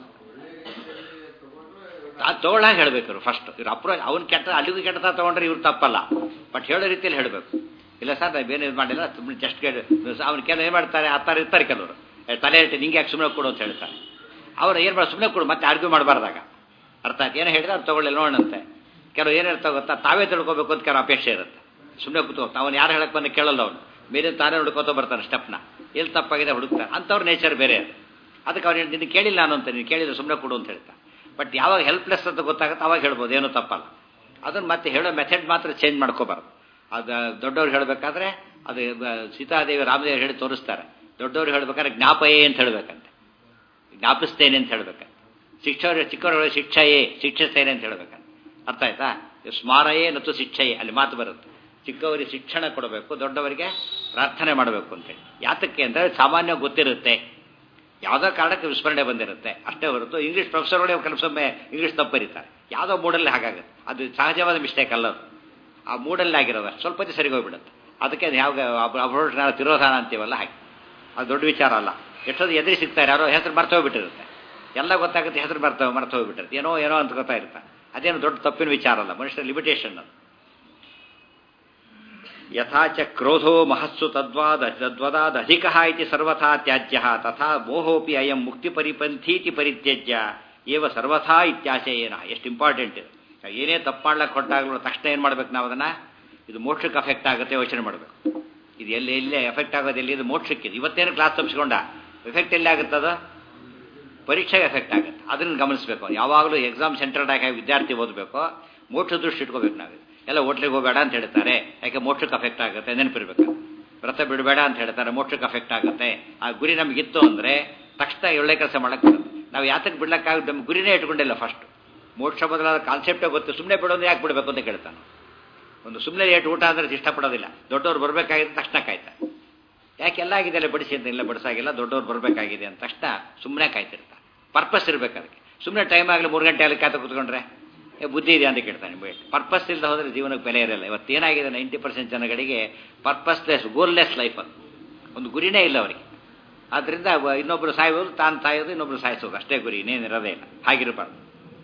ಅದು ತೊಗೊಳ್ಳಾಗ ಹೇಳಬೇಕು ಫಸ್ಟ್ ಇವ್ರು ಅಪ್ರೋಚ್ ಅವ್ನು ಕೆಟ್ಟ ಅಲ್ಲಿಗೂ ಕೆಟ್ಟದ ತೊಗೊಂಡ್ರೆ ಇವ್ರು ತಪ್ಪಲ್ಲ ಬಟ್ ಹೇಳೋ ರೀತಿಯಲ್ಲಿ ಹೇಳಬೇಕು ಇಲ್ಲ ಸರ್ ನಾವು ಏನು ಇದು ಮಾಡಿಲ್ಲ ಸುಮ್ಮನೆ ಜಸ್ಟ್ ಕೇಳಿ ಅವ್ನು ಕೆಲವು ಏನು ಮಾಡ್ತಾರೆ ಆ ಥರ ಇರ್ತಾರೆ ಕೆಲವರು ತಲೆ ಇಟ್ಟು ನಿಂಗೆ ಯಾಕೆ ಸುಮ್ಮನೆ ಕೊಡು ಅಂತ ಹೇಳ್ತಾರೆ ಅವ್ರು ಏನು ಮಾಡಿ ಸುಮ್ಮನೆ ಕೊಡು ಮತ್ತೆ ಆರ್ಗ್ಯೂ ಮಾಡಬಾರ್ದಾಗ ಅರ್ಥ ಆಯ್ತು ಏನೋ ಹೇಳಿದ್ರೆ ಅದು ತೊಗೊಳ್ಳಿಲ್ಲ ನೋಡಂತೆ ಕೆಲವು ಏನಿರ್ತಾವೆ ಗೊತ್ತಾ ತಾವೇ ತಿಳ್ಕೊಬೇಕು ಅಂತ ಕೆಲವು ಅಪೇಕ್ಷೆ ಇರುತ್ತೆ ಸುಮ್ಮನೆ ಕೂತು ಅವನು ಯಾರು ಹೇಳಕ್ಕೆ ಬಂದು ಕೇಳಲ್ಲ ಅವನು ಬೇರೆ ತಾನೇ ಹುಡ್ಕೋತ ಬರ್ತಾನೆ ಸ್ಟೆಪ್ನ ಎಲ್ಲಿ ತಪ್ಪಾಗಿದೆ ಹುಡುಕ್ತಾನೆ ಅಂಥವ್ರ ನೇಚರ್ ಬೇರೆ ಅದು ಅದಕ್ಕೆ ಅವ್ನು ನಿನ್ನ ಕೇಳಿಲ್ಲ ನಾನು ಅಂತ ನೀನು ಕೇಳಿದ್ರೆ ಸುಮ್ಮನೆ ಕೊಡು ಅಂತ ಹೇಳ್ತಾ ಬಟ್ ಯಾವಾಗ ಹೆಲ್ಪ್ಲೆಸ್ ಅಂತ ಗೊತ್ತಾಗುತ್ತೆ ಅವಾಗ ಹೇಳ್ಬೋದು ಏನೂ ತಪ್ಪಲ್ಲ ಅದನ್ನು ಮತ್ತೆ ಹೇಳೋ ಮೆಥಡ್ ಮಾತ್ರ ಚೇಂಜ್ ಮಾಡ್ಕೋಬಾರ್ದು ಅದು ದೊಡ್ಡವ್ರು ಹೇಳಬೇಕಾದ್ರೆ ಅದು ಸೀತಾದೇವಿ ರಾಮದೇವಿ ಹೇಳಿ ತೋರಿಸ್ತಾರೆ ದೊಡ್ಡವ್ರು ಹೇಳ್ಬೇಕಾದ್ರೆ ಜ್ಞಾಪಯೇ ಅಂತ ಹೇಳ್ಬೇಕಂತೆ ಜ್ಞಾಪಿಸ್ತೇನೆ ಅಂತ ಹೇಳ್ಬೇಕಂತೆ ಶಿಕ್ಷರ ಚಿಕ್ಕವರುಗಳ ಶಿಕ್ಷೆಯೇ ಶಿಕ್ಷಿಸ್ತೇನೆ ಅಂತ ಹೇಳ್ಬೇಕಂತ ಅರ್ಥ ಆಯ್ತಾ ಸ್ಮಾರಯೇ ಮತ್ತು ಶಿಕ್ಷೆಯೇ ಅಲ್ಲಿ ಮಾತು ಬರುತ್ತೆ ಚಿಕ್ಕವರಿಗೆ ಶಿಕ್ಷಣ ಕೊಡಬೇಕು ದೊಡ್ಡವರಿಗೆ ಪ್ರಾರ್ಥನೆ ಮಾಡಬೇಕು ಅಂತೇಳಿ ಯಾತಕ್ಕೆ ಅಂದರೆ ಸಾಮಾನ್ಯ ಗೊತ್ತಿರುತ್ತೆ ಯಾವುದೋ ಕಾರಣಕ್ಕೆ ವಿಸ್ಮರಣೆ ಬಂದಿರುತ್ತೆ ಅಷ್ಟೇ ಹೊರತು ಇಂಗ್ಲೀಷ್ ಪ್ರೊಫೆಸರ್ಗಳೇ ಕೆಲಸೊಮ್ಮೆ ಇಂಗ್ಲೀಷ್ ತಪ್ಪು ಬರೀತಾರೆ ಯಾವುದೋ ಮೂಡಲ್ಲಿ ಹಾಗಾಗುತ್ತೆ ಅದು ಸಹಜವಾದ ಮಿಸ್ಟೇಕ್ ಅಲ್ಲ ಅದು ಆ ಮೂಡಲ್ಲಿ ಆಗಿರೋದು ಸ್ವಲ್ಪ ಹೊತ್ತು ಸರಿಗೆ ಹೋಗ್ಬಿಡುತ್ತೆ ಅದಕ್ಕೆ ಅದು ಯಾವ ಅಭ್ರೋಷಣ ತಿರೋಧಾನ ಅಂತೀವಲ್ಲ ಹಾಗೆ ಅದು ದೊಡ್ಡ ವಿಚಾರ ಅಲ್ಲ ಎಷ್ಟೊಂದು ಎದುರಿ ಸಿಗ್ತಾರೆ ಯಾರೋ ಹೆಸರು ಮರ್ತು ಹೋಗ್ಬಿಟ್ಟಿರುತ್ತೆ ಎಲ್ಲ ಗೊತ್ತಾಗುತ್ತೆ ಹೆಸರು ಮರ್ತ ಮರ್ತು ಹೋಗ್ಬಿಟ್ಟಿರುತ್ತೆ ಏನೋ ಏನೋ ಅಂತ ಗೊತ್ತಾಗಿರುತ್ತೆ ಅದೇನು ದೊಡ್ಡ ತಪ್ಪಿನ ವಿಚಾರ ಅಲ್ಲ ಮನುಷ್ಯನ ಲಿಮಿಟೇಷನ್ ಅದು ಯಥಾಚ ಕ್ರೋಧೋ ಮಹಸ್ಸು ತದ್ವಾದ ತದ್ವದಾದ ಅಧಿಕ ಇತಿ ಸರ್ವಥಾ ತ್ಯಾಜ್ಯ ತಥಾ ಮೋಹೋಪಿ ಅಯಂ ಮುಕ್ತಿ ಪರಿಪಂಥೀತಿ ಪರಿತ್ಯಜ್ಯ ಏವ ಸರ್ವಥಾ ಇತ್ಯಾಶಯೇನ ಎಷ್ಟು ಇಂಪಾರ್ಟೆಂಟ್ ಇದು ಏನೇ ತಪ್ಪು ಮಾಡ್ಲಿಕ್ಕೆ ಹೊಟ್ಟಾಗಲೂ ತಕ್ಷಣ ಏನು ಮಾಡ್ಬೇಕು ನಾವು ಅದನ್ನು ಇದು ಮೋಕ್ಷಕ್ಕೆ ಅಫೆಕ್ಟ್ ಆಗುತ್ತೆ ಯೋಚನೆ ಮಾಡಬೇಕು ಇದು ಎಲ್ಲಿ ಎಲ್ಲೇ ಎಫೆಕ್ಟ್ ಆಗೋದು ಎಲ್ಲಿ ಇದು ಮೋಕ್ಷಕ್ಕೆ ಇವತ್ತೇನು ಕ್ಲಾಸ್ ತಪ್ಪಿಸ್ಕೊಂಡ ಎಫೆಕ್ಟ್ ಎಲ್ಲಿ ಆಗುತ್ತದ ಪರೀಕ್ಷೆಗೆ ಎಫೆಕ್ಟ್ ಆಗುತ್ತೆ ಅದನ್ನು ಗಮನಿಸಬೇಕು ಯಾವಾಗಲೂ ಎಕ್ಸಾಮ್ ಸೆಂಟರ್ಡ್ ಆಗಿ ವಿದ್ಯಾರ್ಥಿ ಓದಬೇಕು ಮೋಕ್ಷ ದೃಷ್ಟಿ ಇಟ್ಕೋಬೇಕು ನಾವು ಎಲ್ಲ ಹೋಟ್ಲಿಗೆ ಹೋಗಬೇಡ ಅಂತ ಹೇಳ್ತಾರೆ ಯಾಕೆ ಮೋಕ್ಷಕ್ಕೆ ಅಫೆಕ್ಟ್ ಆಗುತ್ತೆ ನೆನಪಿರ್ಬೇಕು ವ್ರತ ಬಿಡಬೇಡ ಅಂತ ಹೇಳ್ತಾರೆ ಮೋಕ್ಷಕ್ಕೆ ಅಫೆಕ್ಟ್ ಆಗುತ್ತೆ ಆ ಗುರಿ ನಮಗಿತ್ತು ಅಂದರೆ ತಕ್ಷಣ ಒಳ್ಳೆ ಕೆಲಸ ಮಾಡಕ್ಕೆ ಬರುತ್ತೆ ನಾವು ಯಾತಕ್ಕೆ ಬಿಡ್ಲಕ್ಕಾಗುತ್ತೆ ನಮ್ಮ ಗುರಿನೇ ಇಟ್ಕೊಂಡಿಲ್ಲ ಫಸ್ಟ್ ಮೋಕ್ಷ ಬದಲಾದ ಕಾನ್ಸೆಪ್ಟೇ ಗೊತ್ತು ಸುಮ್ಮನೆ ಬಿಡೋದು ಯಾಕೆ ಬಿಡಬೇಕು ಅಂತ ಕೇಳ್ತಾನೆ ಒಂದು ಸುಮ್ಮನೆ ಏಟು ಊಟ ಅಂದರೆ ಇಷ್ಟಪಡೋದಿಲ್ಲ ದೊಡ್ಡವ್ರು ಬರಬೇಕಾಗಿದೆ ತಕ್ಷಣ ಕಾಯ್ತಾರೆ ಯಾಕೆ ಎಲ್ಲ ಆಗಿದೆಲ್ಲ ಬಡಿಸಿ ಅಂತ ಇಲ್ಲ ಬಡಿಸಾಗಿಲ್ಲ ದೊಡ್ಡವ್ರು ಬರಬೇಕಾಗಿದೆ ಅಂತ ತಕ್ಷಣ ಸುಮ್ಮನೆ ಕಾಯ್ತಿರ್ತಾರೆ ಪರ್ಪಸ್ ಇರಬೇಕು ಅದಕ್ಕೆ ಸುಮ್ಮನೆ ಟೈಮ್ ಆಗಲಿ ಮೂರು ಗಂಟೆ ಅಲ್ಲಿ ಕಾತ ಕೂತ್ಕೊಂಡ್ರೆ ಬುದ್ಧಿ ಇದೆ ಅಂತ ಕೇಳ್ತಾನೆ ಬೇಡ ಪರ್ಪಸ್ ಇಲ್ಲದೆ ಹೋದರೆ ಜೀವನಕ್ಕೆ ಬೆಲೆ ಇರಲ್ಲ ಇವತ್ತು ಏನಾಗಿದೆ ನೈಂಟಿ ಪರ್ಸೆಂಟ್ ಜನಗಳಿಗೆ ಪರ್ಪಸ್ಲೆಸ್ ಗೋಲ್ಲೆಸ್ ಲೈಫ್ ಅದು ಒಂದು ಗುರಿನೇ ಇಲ್ಲ ಅವರಿಗೆ ಆದ್ದರಿಂದ ಇನ್ನೊಬ್ಬರು ಸಾಯೋದು ತಾನು ಸಾಯೋದು ಇನ್ನೊಬ್ಬರು ಸಾಯಿಸೋದು ಅಷ್ಟೇ ಗುರಿ ಇನ್ನೇನಿರೋದೇ ಇಲ್ಲ ಹಾಗಿರಬಾರ್ದು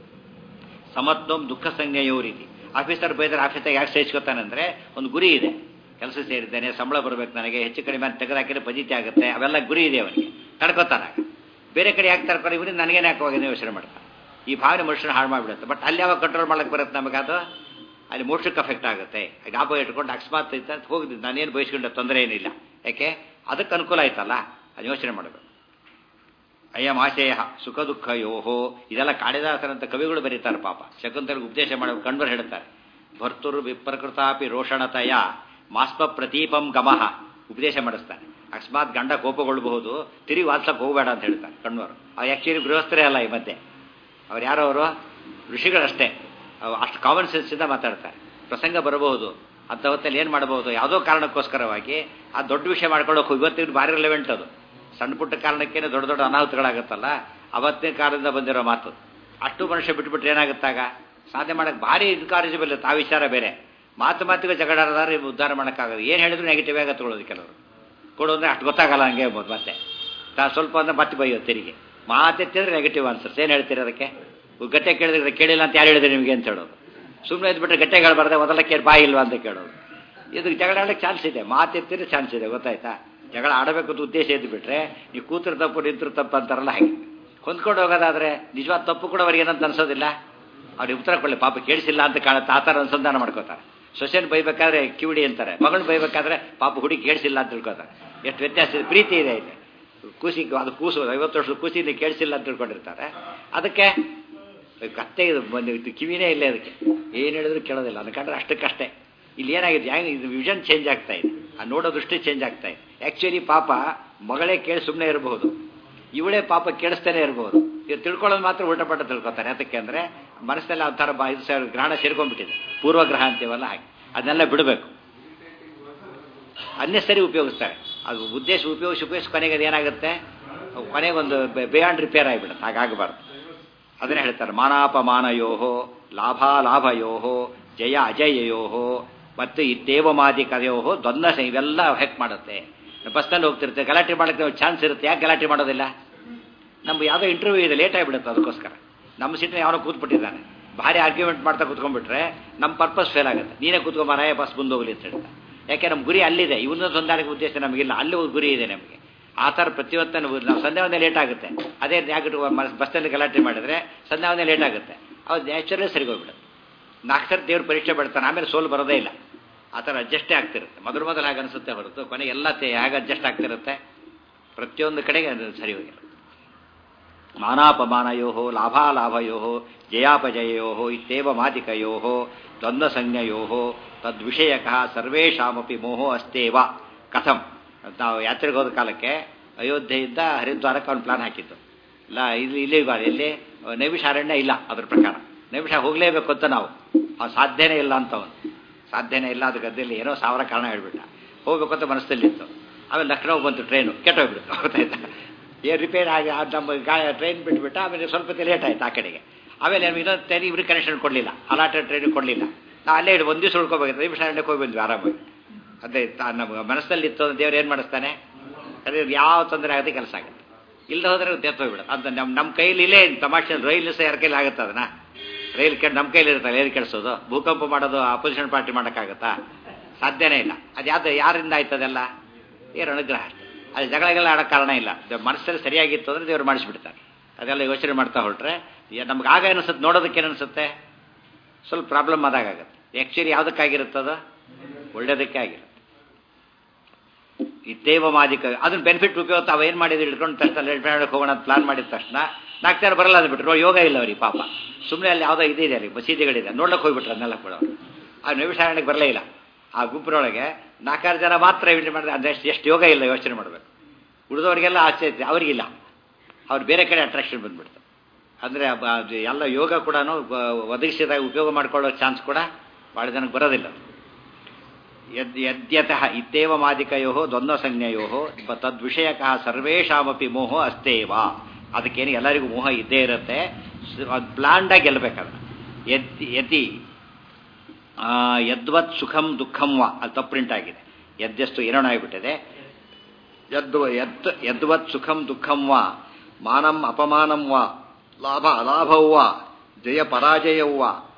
ಸಮತ್ವಂ ದುಃಖ ಸಂಜ್ಞೆಯೋ ರೀತಿ ಆಫೀಸರ್ ಬೈದರೆ ಆಫೀಸಾಗ ಯಾಕೆ ಸೇರಿಸ್ಕೊತಾನೆ ಅಂದರೆ ಒಂದು ಗುರಿ ಇದೆ ಕೆಲಸ ಸೇರಿದ್ದೇನೆ ಸಂಬಳ ಬರಬೇಕು ನನಗೆ ಹೆಚ್ಚು ಕಡಿಮೆ ಅಂತ ತೆಗೆದಾಕಿದ್ರೆ ಪಜಿತಿ ಆಗುತ್ತೆ ಅವೆಲ್ಲ ಗುರಿ ಇದೆ ಅವನಿಗೆ ತಡ್ಕೋತಾನ ಬೇರೆ ಕಡೆ ಯಾಕೆ ತಡ್ಕೊಂಡು ಇವನಿಗೆ ನನಗೇನು ಯಾಕೆ ಯೋಚನೆ ಮಾಡ್ತಾನೆ ಈ ಭಾವನೆ ಮನುಷ್ಯನ ಹಾಳು ಮಾಡಿಬಿಡುತ್ತೆ ಬಟ್ ಅಲ್ಲಿ ಯಾವಾಗ ಕಂಟ್ರೋಲ್ ಮಾಡಕ್ಕೆ ಬರುತ್ತೆ ನಮಗೆ ಅದು ಅಲ್ಲಿ ಮೋಕ್ಷಕ್ಕೆ ಅಫೆಕ್ಟ್ ಆಗುತ್ತೆ ಜ್ಞಾಪಕ ಇಟ್ಕೊಂಡು ಅಕಸ್ಮಾತ್ ಇತ್ತು ಅಂತ ಹೋಗಿದ್ದು ನಾನೇನು ಬಯಸ್ಕೊಂಡೆ ತೊಂದರೆ ಏನಿಲ್ಲ ಯಾಕೆ ಅದಕ್ಕೆ ಅನುಕೂಲ ಆಯ್ತಲ್ಲ ಅದು ಯೋಚನೆ ಮಾಡಬೇಕು ಅಯ್ಯಂ ಆಶಯ ಸುಖ ದುಃಖ ಯೋಹೋ ಇದೆಲ್ಲ ಕಾಳಿದಾಸರಂತ ಕವಿಗಳು ಬರೀತಾರೆ ಪಾಪ ಶಕುಂತಲಿಗೆ ಉಪದೇಶ ಮಾಡಬೇಕು ಕಂಡ್ಬರ್ ಹೇಳ್ತಾರೆ ಭರ್ತುರು ವಿಪ್ರಕೃತಾಪಿ ರೋಷಣತಯ ಮಾಸ್ಪ ಪ್ರತೀಪಂ ಗಮಃ ಉಪದೇಶ ಮಾಡಿಸ್ತಾನೆ ಅಕಸ್ಮಾತ್ ಗಂಡ ಕೋಪಗೊಳ್ಳಬಹುದು ತಿರುಗಿ ವಾಲ್ಸಕ್ಕೆ ಹೋಗಬೇಡ ಅಂತ ಹೇಳ್ತಾರೆ ಕಣ್ವರು ಅವ್ರು ಆ್ಯಕ್ಚುಲಿ ಗೃಹಸ್ಥರೇ ಅಲ್ಲ ಈ ಮಧ್ಯೆ ಅವ್ರು ಯಾರೋ ಅವರು ಋಷಿಗಳಷ್ಟೇ ಅಷ್ಟು ಕಾಮನ್ ಸೆನ್ಸಿಂದ ಮಾತಾಡ್ತಾರೆ ಪ್ರಸಂಗ ಬರಬಹುದು ಅಂಥ ಹೊತ್ತಲ್ಲಿ ಏನು ಮಾಡಬಹುದು ಯಾವುದೋ ಕಾರಣಕ್ಕೋಸ್ಕರವಾಗಿ ಆ ದೊಡ್ಡ ವಿಷಯ ಮಾಡ್ಕೊಳ್ಳೋಕೆ ಇವತ್ತಿನ ಭಾರಿ ರಿಲೆವೆಂಟ್ ಅದು ಸಣ್ಣ ಪುಟ್ಟ ಕಾರಣಕ್ಕೇನೆ ದೊಡ್ಡ ದೊಡ್ಡ ಅನಾಹುತಗಳಾಗುತ್ತಲ್ಲ ಅವತ್ತಿನ ಕಾಲದಿಂದ ಬಂದಿರೋ ಮಾತು ಅಷ್ಟು ಮನುಷ್ಯ ಬಿಟ್ಬಿಟ್ರೆ ಏನಾಗುತ್ತಾಗ ಸಾಧನೆ ಮಾಡೋಕ್ಕೆ ಭಾರಿ ಇನ್ಕಾರೇಜಬಲ್ ಆ ವಿಚಾರ ಬೇರೆ ಮಾತು ಮಾತಿಗೆ ಜಗಳಾಡದಾರೆ ಉದ್ಧಾರ ಮಾಡೋಕ್ಕಾಗದು ಏನು ಹೇಳಿದ್ರು ನೆಗೆಟಿವ್ ಆಗಿ ತಗೊಳ್ಳೋದು ಕೆಲವರು ಕೊಡು ಅಂದರೆ ಅಷ್ಟು ಗೊತ್ತಾಗಲ್ಲ ಹಂಗೆ ಹೇಳ್ಬೋದು ಮತ್ತೆ ತಾ ಸ್ವಲ್ಪ ಅಂದ್ರೆ ಮತ್ತೆ ಬೈಯೋದು ತಿರುಗಿ ಮಾತೆತ್ತಿದ್ರೆ ನೆಗೆಟಿವ್ ಆನ್ಸರ್ಸ್ ಏನು ಹೇಳ್ತೀರಿ ಅದಕ್ಕೆ ಗಟ್ಟೆ ಕೇಳಿದ್ರೆ ಕೇಳಿಲ್ಲ ಅಂತ ಯಾರು ಹೇಳಿದ್ರೆ ನಿಮಗೆ ಅಂತ ಹೇಳೋದು ಸುಮ್ಮನೆ ಇದ್ಬಿಟ್ರೆ ಗಟ್ಟೆ ಹೇಳ್ಬಾರ್ದೆ ಮೊದಲ ಕೇಳಿ ಬಾಯಿ ಇಲ್ವಾ ಅಂತ ಕೇಳೋದು ಇದಕ್ಕೆ ಜಗಳ ಆಡೋಕ್ಕೆ ಚಾನ್ಸ್ ಇದೆ ಮಾತೆತ್ತಿದ್ರೆ ಚಾನ್ಸ್ ಇದೆ ಗೊತ್ತಾಯ್ತಾ ಜಗಳ ಆಡಬೇಕು ಅಂತ ಉದ್ದೇಶ ಇದ್ದು ಬಿಟ್ರೆ ನೀವು ಕೂತರು ತಪ್ಪು ನಿಂತರು ತಪ್ಪು ಅಂತಾರಲ್ಲ ಹಾಗೆ ಹೊಂದ್ಕೊಂಡು ಹೋಗೋದಾದ್ರೆ ನಿಜವಾದ ತಪ್ಪು ಕೂಡ ಅವ್ರಿಗೆ ಏನಂತ ಅನ್ಸೋದಿಲ್ಲ ಅವ್ರಿಗೆ ಉತ್ತರ ಕೊಡಲಿ ಪಾಪ ಕೇಳಿಸಿಲ್ಲ ಅಂತ ಕಾಣುತ್ತೆ ಆ ಥರ ಅನುಸಂಧಾನ ಮಾಡ್ಕೋತಾರೆ ಸೊಸೆನ್ ಬೈಬೇಕಾದ್ರೆ ಕಿವಿಡಿ ಅಂತಾರೆ ಮಗಳು ಬೈಬೇಕಾದ್ರೆ ಪಾಪ ಹುಡುಗಿ ಕೇಳಿಸಿಲ್ಲ ಅಂತ ತಿಳ್ಕೊತಾರೆ ಎಷ್ಟು ವ್ಯತ್ಯಾಸ ಇದೆ ಪ್ರೀತಿ ಇದೆ ಇಲ್ಲಿ ಕೂಸಿ ಅದು ಕೂಸು ಐವತ್ತು ವರ್ಷದ ಕೂಸಿನ ಕೇಳಿಸಿಲ್ಲ ಅಂತ ತಿಳ್ಕೊಂಡಿರ್ತಾರೆ ಅದಕ್ಕೆ ಕತ್ತೆ ಇದು ಬಂದು ಇದು ಕಿವಿನೇ ಇಲ್ಲ ಅದಕ್ಕೆ ಏನು ಹೇಳಿದ್ರು ಕೇಳೋದಿಲ್ಲ ಅನ್ಕೊಂಡ್ರೆ ಅಷ್ಟಕ್ಕಷ್ಟೇ ಇಲ್ಲಿ ಏನಾಗಿದೆ ಹೆಂಗೆ ಇದು ವಿಷನ್ ಚೇಂಜ್ ಆಗ್ತಾ ಇದೆ ಆ ನೋಡೋ ದೃಷ್ಟಿ ಚೇಂಜ್ ಆಗ್ತಾ ಇದೆ ಆ್ಯಕ್ಚುಲಿ ಪಾಪ ಮಗಳೇ ಕೇಳಿ ಸುಮ್ಮನೆ ಇರಬಹುದು ಇವಳೇ ಪಾಪ ಕೇಳಿಸ್ತಾನೆ ಇರಬಹುದು ಇವ್ರು ತಿಳ್ಕೊಳ್ಳೋದು ಮಾತ್ರ ಉಲ್ಟಪಟ್ಟ ತಿಳ್ಕೊತಾರೆ ಯಾತಕ್ಕೆ ಅಂದರೆ ಮನಸ್ಸಲ್ಲಿ ಆ ಥರ ಬಾ ಇದು ಸರ್ ಗ್ರಹಣ ಸೇರ್ಕೊಂಡ್ಬಿಟ್ಟಿದೆ ಪೂರ್ವಗ್ರಹ ಅಂತೀವಲ್ಲ ಹಾಗೆ ಅದನ್ನೆಲ್ಲ ಬಿಡಬೇಕು ಅನ್ನೆಸರಿ ಉಪಯೋಗಿಸ್ತಾರೆ ಅದು ಉದ್ದೇಶ ಉಪಯೋಗಿಸಿ ಉಪಯೋಗಿಸಿ ಕೊನೆಗೆ ಅದು ಏನಾಗುತ್ತೆ ಕೊನೆಗೊಂದು ಬಿಯಾಂಡ್ ರಿಪೇರ್ ಆಗಿಬಿಡುತ್ತೆ ಹಾಗಾಗಬಾರ್ದು ಅದನ್ನೇ ಹೇಳ್ತಾರೆ ಮಾನಾಪಮಾನಯೋಹೋ ಲಾಭಾಲಾಭಯೋಹೋ ಜಯ ಅಜಯಯೋಹೋ ಮತ್ತು ಇತ್ತೇವಮಾದಿಕಯೋಹೋ ದ್ವಂದ್ವ ಇವೆಲ್ಲ ಹೆಕ್ ಮಾಡುತ್ತೆ ಬಸ್ನಲ್ಲಿ ಹೋಗ್ತಿರುತ್ತೆ ಗಲಾಟೆ ಮಾಡೋಕ್ಕೆ ಚಾನ್ಸ್ ಇರುತ್ತೆ ಯಾಕೆ ಗಲಾಟೆ ಮಾಡೋದಿಲ್ಲ ನಮ್ಗೆ ಯಾವುದೋ ಇಂಟರ್ವ್ಯೂ ಇದೆ ಲೇಟ್ ಆಗಿಬಿಡುತ್ತೆ ಅದಕ್ಕೋಸ್ಕರ ನಮ್ಮ ಸೀಟ್ನ ಯಾವನೋ ಕೂತ್ಬಿಟ್ಟಿದ್ದಾನೆ ಭಾರಿ ಆರ್ಗ್ಯುಮೆಂಟ್ ಮಾಡ್ತಾ ಕೂತ್ಕೊಂಡ್ಬಿಟ್ರೆ ನಮ್ಮ ಪರ್ಪಸ್ ಫೇಲ್ ಆಗುತ್ತೆ ನೀನೇ ಕೂತ್ಕೊಂಬಾರಾಯ ಬಸ್ ಮುಂದೆ ಹೋಗಲಿ ಅಂತ ಹೇಳ್ತಾ ಯಾಕೆ ನಮ್ಮ ಗುರಿ ಅಲ್ಲಿದೆ ಇವನ್ನ ಹೊಂದಾಣಿಕೆ ಉದ್ದೇಶ ನಮಗಿಲ್ಲ ಅಲ್ಲಿ ಒಂದು ಗುರಿ ಇದೆ ನಮಗೆ ಆ ಥರ ಪ್ರತಿಯೊತ್ತ ನಾವು ಸಂಧ್ಯಾ ಒಂದೇ ಲೇಟ್ ಆಗುತ್ತೆ ಅದೇ ಯಾಕೆ ಬಸ್ನಲ್ಲಿ ಗಲಾಟೆ ಮಾಡಿದ್ರೆ ಸಂಧ್ಯಾ ಒಂದೇ ಲೇಟ್ ಆಗುತ್ತೆ ಅವ್ರು ನ್ಯಾಚುರಲ್ ಸರಿ ಹೋಗ್ಬಿಡುತ್ತೆ ನಾಲ್ಕು ಸರಿ ದೇವ್ರು ಪರೀಕ್ಷೆ ಬಿಡ್ತಾನೆ ಆಮೇಲೆ ಸೋಲು ಬರೋದೇ ಇಲ್ಲ ಆ ಥರ ಅಡ್ಜಸ್ಟೇ ಆಗ್ತಿರುತ್ತೆ ಮೊದಲು ಮೊದಲು ಹಾಗೆ ಅನಿಸುತ್ತೆ ಹೊರತು ಕೊನೆಗೆ ಎಲ್ಲ ಹೇಗೆ ಅಡ್ಜಸ್ಟ್ ಆಗ್ತಿರುತ್ತೆ ಪ್ರತಿಯೊಂದು ಕಡೆಗೆ ಅದು ಸರಿ ಹೋಗಿರುತ್ತೆ ಮಾನಾಪಮಾನಯೋ ಲಾಭಾಲಾಭಯೋ ಜಯಾಪಜಯೋ ಇತ್ಯೇವ ಮಾತಿಕಯೋ ದ್ವಂದ್ವ ಸಂಜ್ಞೆಯೋ ತದ್ವಿಷಯಕ ಸರ್ವೇಷಾಮಪಿ ಮೋಹೋ ಅಸ್ತೇವ ಕಥಂ ನಾವು ಯಾತ್ರೆಗೆ ಹೋದ ಕಾಲಕ್ಕೆ ಅಯೋಧ್ಯೆಯಿಂದ ಹರಿದ್ವಾರಕ್ಕೆ ಅವ್ನು ಪ್ಲಾನ್ ಹಾಕಿದ್ದು ಇಲ್ಲ ಇಲ್ಲಿ ಇಲ್ಲಿ ಬಾರಿ ಎಲ್ಲಿ ನೈಮಿಷಾರಣ್ಯ ಇಲ್ಲ ಅದ್ರ ಪ್ರಕಾರ ನೈಮಿಷ ಹೋಗಲೇಬೇಕು ಅಂತ ನಾವು ಅವ್ನು ಸಾಧ್ಯನೇ ಇಲ್ಲ ಅಂತ ಅವನು ಸಾಧ್ಯನೇ ಇಲ್ಲ ಅದು ಗದ್ದೆಯಲ್ಲಿ ಏನೋ ಸಾವಿರ ಕಾರಣ ಹೇಳ್ಬಿಟ್ಟ ಹೋಗ್ಬೇಕು ಅಂತ ಮನಸ್ಸಲ್ಲಿತ್ತು ಆಮೇಲೆ ಲಕ್ನೋ ಬಂತು ಟ್ರೈನು ಕೆಟ್ಟೋಗ್ಬಿಡ್ತು ಗೊತ್ತಾಯ್ತಾ ಏನು ರಿಪೇರ್ ಆಗಿ ಆ ನಮ್ಮ ಗಾ ಟ್ರೈನ್ ಬಿಟ್ಬಿಟ್ಟ ಆಮೇಲೆ ಸ್ವಲ್ಪ ಲೇಟ್ ಆಯ್ತು ಆ ಕಡೆಗೆ ಆಮೇಲೆ ನಮ್ಗೆ ಇನ್ನೊಂದು ಟ್ರೈನ್ ಇವ್ರಿಗೆ ಕನೆಕ್ಷನ್ ಕೊಡಲಿಲ್ಲ ಅಲಾಟೆಡ್ ಟ್ರೈನಿಗೆ ಕೊಡಲಿಲ್ಲ ನಾವು ಅಲ್ಲೇ ಇಡು ಒಂದು ದಿವಸ ಉಳ್ಕೋಬೇಕಾಗಿತ್ತು ನೈಮಿಷಾರಣ್ಯಕ್ಕೆ ಹೋಗಿ ಬಂದ್ವಿ ಆರಾಮಾಗಿ ಅದೇ ತಾ- ನಮ್ಮ ಮನಸ್ಸಲ್ಲಿ ಇತ್ತು ಅಂದ್ರೆ ದೇವ್ರು ಏನು ಮಾಡಿಸ್ತಾನೆ ಅದೇ ಯಾವ ತೊಂದರೆ ಆಗುತ್ತೆ ಕೆಲಸ ಆಗುತ್ತೆ ಇಲ್ಲದೆ ಹೋದ್ರೆ ಡೆತ್ ಹೋಗ್ಬಿಡುತ್ತೆ ಅಂತ ನಮ್ಮ ನಮ್ಮ ಕೈಲಿ ಇಲ್ಲೇ ತಮಾಷೆ ರೈಲ್ ಸಹ ಯಾರ ಕೈಲಿ ಆಗುತ್ತೆ ಅದನ್ನ ರೈಲ್ ಕೆಡ್ ನಮ್ಮ ಕೈಲಿ ಇರುತ್ತಲ್ಲ ಏರ್ ಕೆಡಿಸೋದು ಭೂಕಂಪ ಮಾಡೋದು ಅಪೋಸಿಷನ್ ಪಾರ್ಟಿ ಮಾಡೋಕ್ಕಾಗತ್ತಾ ಸಾಧ್ಯನೇ ಇಲ್ಲ ಅದು ಯಾವ್ದು ಯಾರಿಂದ ಆಯ್ತದೆಲ್ಲ ದೇವ್ರ ಅನುಗ್ರಹ ಅಷ್ಟೇ ಅದು ಜಗಳಗೆಲ್ಲ ಆಡೋಕ್ಕೆ ಕಾರಣ ಇಲ್ಲ ದೇವ್ರ ಮನಸ್ಸಲ್ಲಿ ಸರಿಯಾಗಿತ್ತು ಅಂದರೆ ದೇವ್ರು ಮಾಡಿಸ್ಬಿಡ್ತಾರೆ ಅದೆಲ್ಲ ಯೋಚನೆ ಮಾಡ್ತಾ ಹೊರಟ್ರೆ ನಮ್ಗೆ ಆಗ ಅನಿಸುತ್ತೆ ನೋಡೋದಕ್ಕೆ ಏನು ಅನಿಸುತ್ತೆ ಸ್ವಲ್ಪ ಪ್ರಾಬ್ಲಮ್ ಆದಾಗುತ್ತೆ ಆ್ಯಕ್ಚುಲಿ ಯಾವುದಕ್ಕಾಗಿರುತ್ತದ ಒಳ್ಳೇದಕ್ಕೆ ಆಗಿರುತ್ತೆ ಇದ್ದೇವ ಮಾದಿಕ ಅದನ್ನ ಬೆನಿಫಿಟ್ ಉಪಯೋಗ ತಾವು ಏನು ಮಾಡಿದ್ರು ಹಿಡ್ಕೊಂಡು ತಕ್ಷಣ ಲೆಫ್ಟ್ ಹೋಗೋಣ ಅಂತ ಪ್ಲಾನ್ ಮಾಡಿದ ತಕ್ಷಣ ನಾಲ್ಕು ಜನ ಬರಲ್ಲ ಅಂದ್ಬಿಟ್ರು ನೋಡಿ ಯೋಗ ಇಲ್ಲ ಅವ್ರಿಗೆ ಪಾಪ ಸುಮ್ಮನೆ ಅಲ್ಲಿ ಯಾವುದೋ ಇದಿದೆ ಅಲ್ಲಿ ಮಸೀದಿಗಳಿದೆ ನೋಡ್ಲಿಕ್ಕೆ ಹೋಗ್ಬಿಟ್ರು ಅದನ್ನೆಲ್ಲ ಕೂಡ ಆ ನೈವಿಷಾರಣೆಗೆ ಬರಲೇ ಇಲ್ಲ ಆ ಗುಂಪಿನೊಳಗೆ ನಾಲ್ಕಾರು ಜನ ಮಾತ್ರ ಯೋಚನೆ ಮಾಡಿದ್ರೆ ಅಂದ್ರೆ ಎಷ್ಟು ಎಷ್ಟು ಯೋಗ ಇಲ್ಲ ಯೋಚನೆ ಮಾಡಬೇಕು ಉಳಿದವರಿಗೆಲ್ಲ ಆಸೆ ಐತೆ ಅವರಿಗಿಲ್ಲ ಅವ್ರು ಬೇರೆ ಕಡೆ ಅಟ್ರಾಕ್ಷನ್ ಬಂದ್ಬಿಡ್ತು ಅಂದರೆ ಅದು ಎಲ್ಲ ಯೋಗ ಕೂಡ ಒದಗಿಸಿದಾಗ ಉಪಯೋಗ ಮಾಡ್ಕೊಳ್ಳೋ ಚಾನ್ಸ್ ಕೂಡ ಭಾಳ ಜನಕ್ಕೆ ಬರೋದಿಲ್ಲ ಯದ್ ಯದ್ಯತಃ ಇತ್ತೇವ ಮಾದಿಕಯೋ ದ್ವಂದ್ವ ಸಂಜ್ಞೆಯೋ ತದ್ವಿಷಯಕಃ ಸರ್ವೇಷಾಮಪಿ ಮೋಹ ಅಸ್ತೇವ ಅದಕ್ಕೇನು ಎಲ್ಲರಿಗೂ ಮೋಹ ಇದ್ದೇ ಇರುತ್ತೆ ಅದು ಪ್ಲಾನ್ಡಾಗಿ ಗೆಲ್ಲಬೇಕಾದ್ರೆ ಯದ್ ಯತಿ ಆ, ಯದ್ವತ್ ಸುಖಂ ದುಃಖಂ ವಾ ಅದು ತಪ್ಪು ಪ್ರಿಂಟ್ ಆಗಿದೆ ಯದ್ದೆಷ್ಟು ಏನೋ ಆಗಿಬಿಟ್ಟಿದೆ ಯದ್ ಯತ್ ಯದ್ವತ್ ಸುಖಂ ದುಃಖಂ ವಾ ಮಾನಂ ಅಪಮಾನಂ ವಾ ಲಾಭ ಅಲಾಭವು ವಾ ಜಯ ಪರಾಜಯವು ವಾ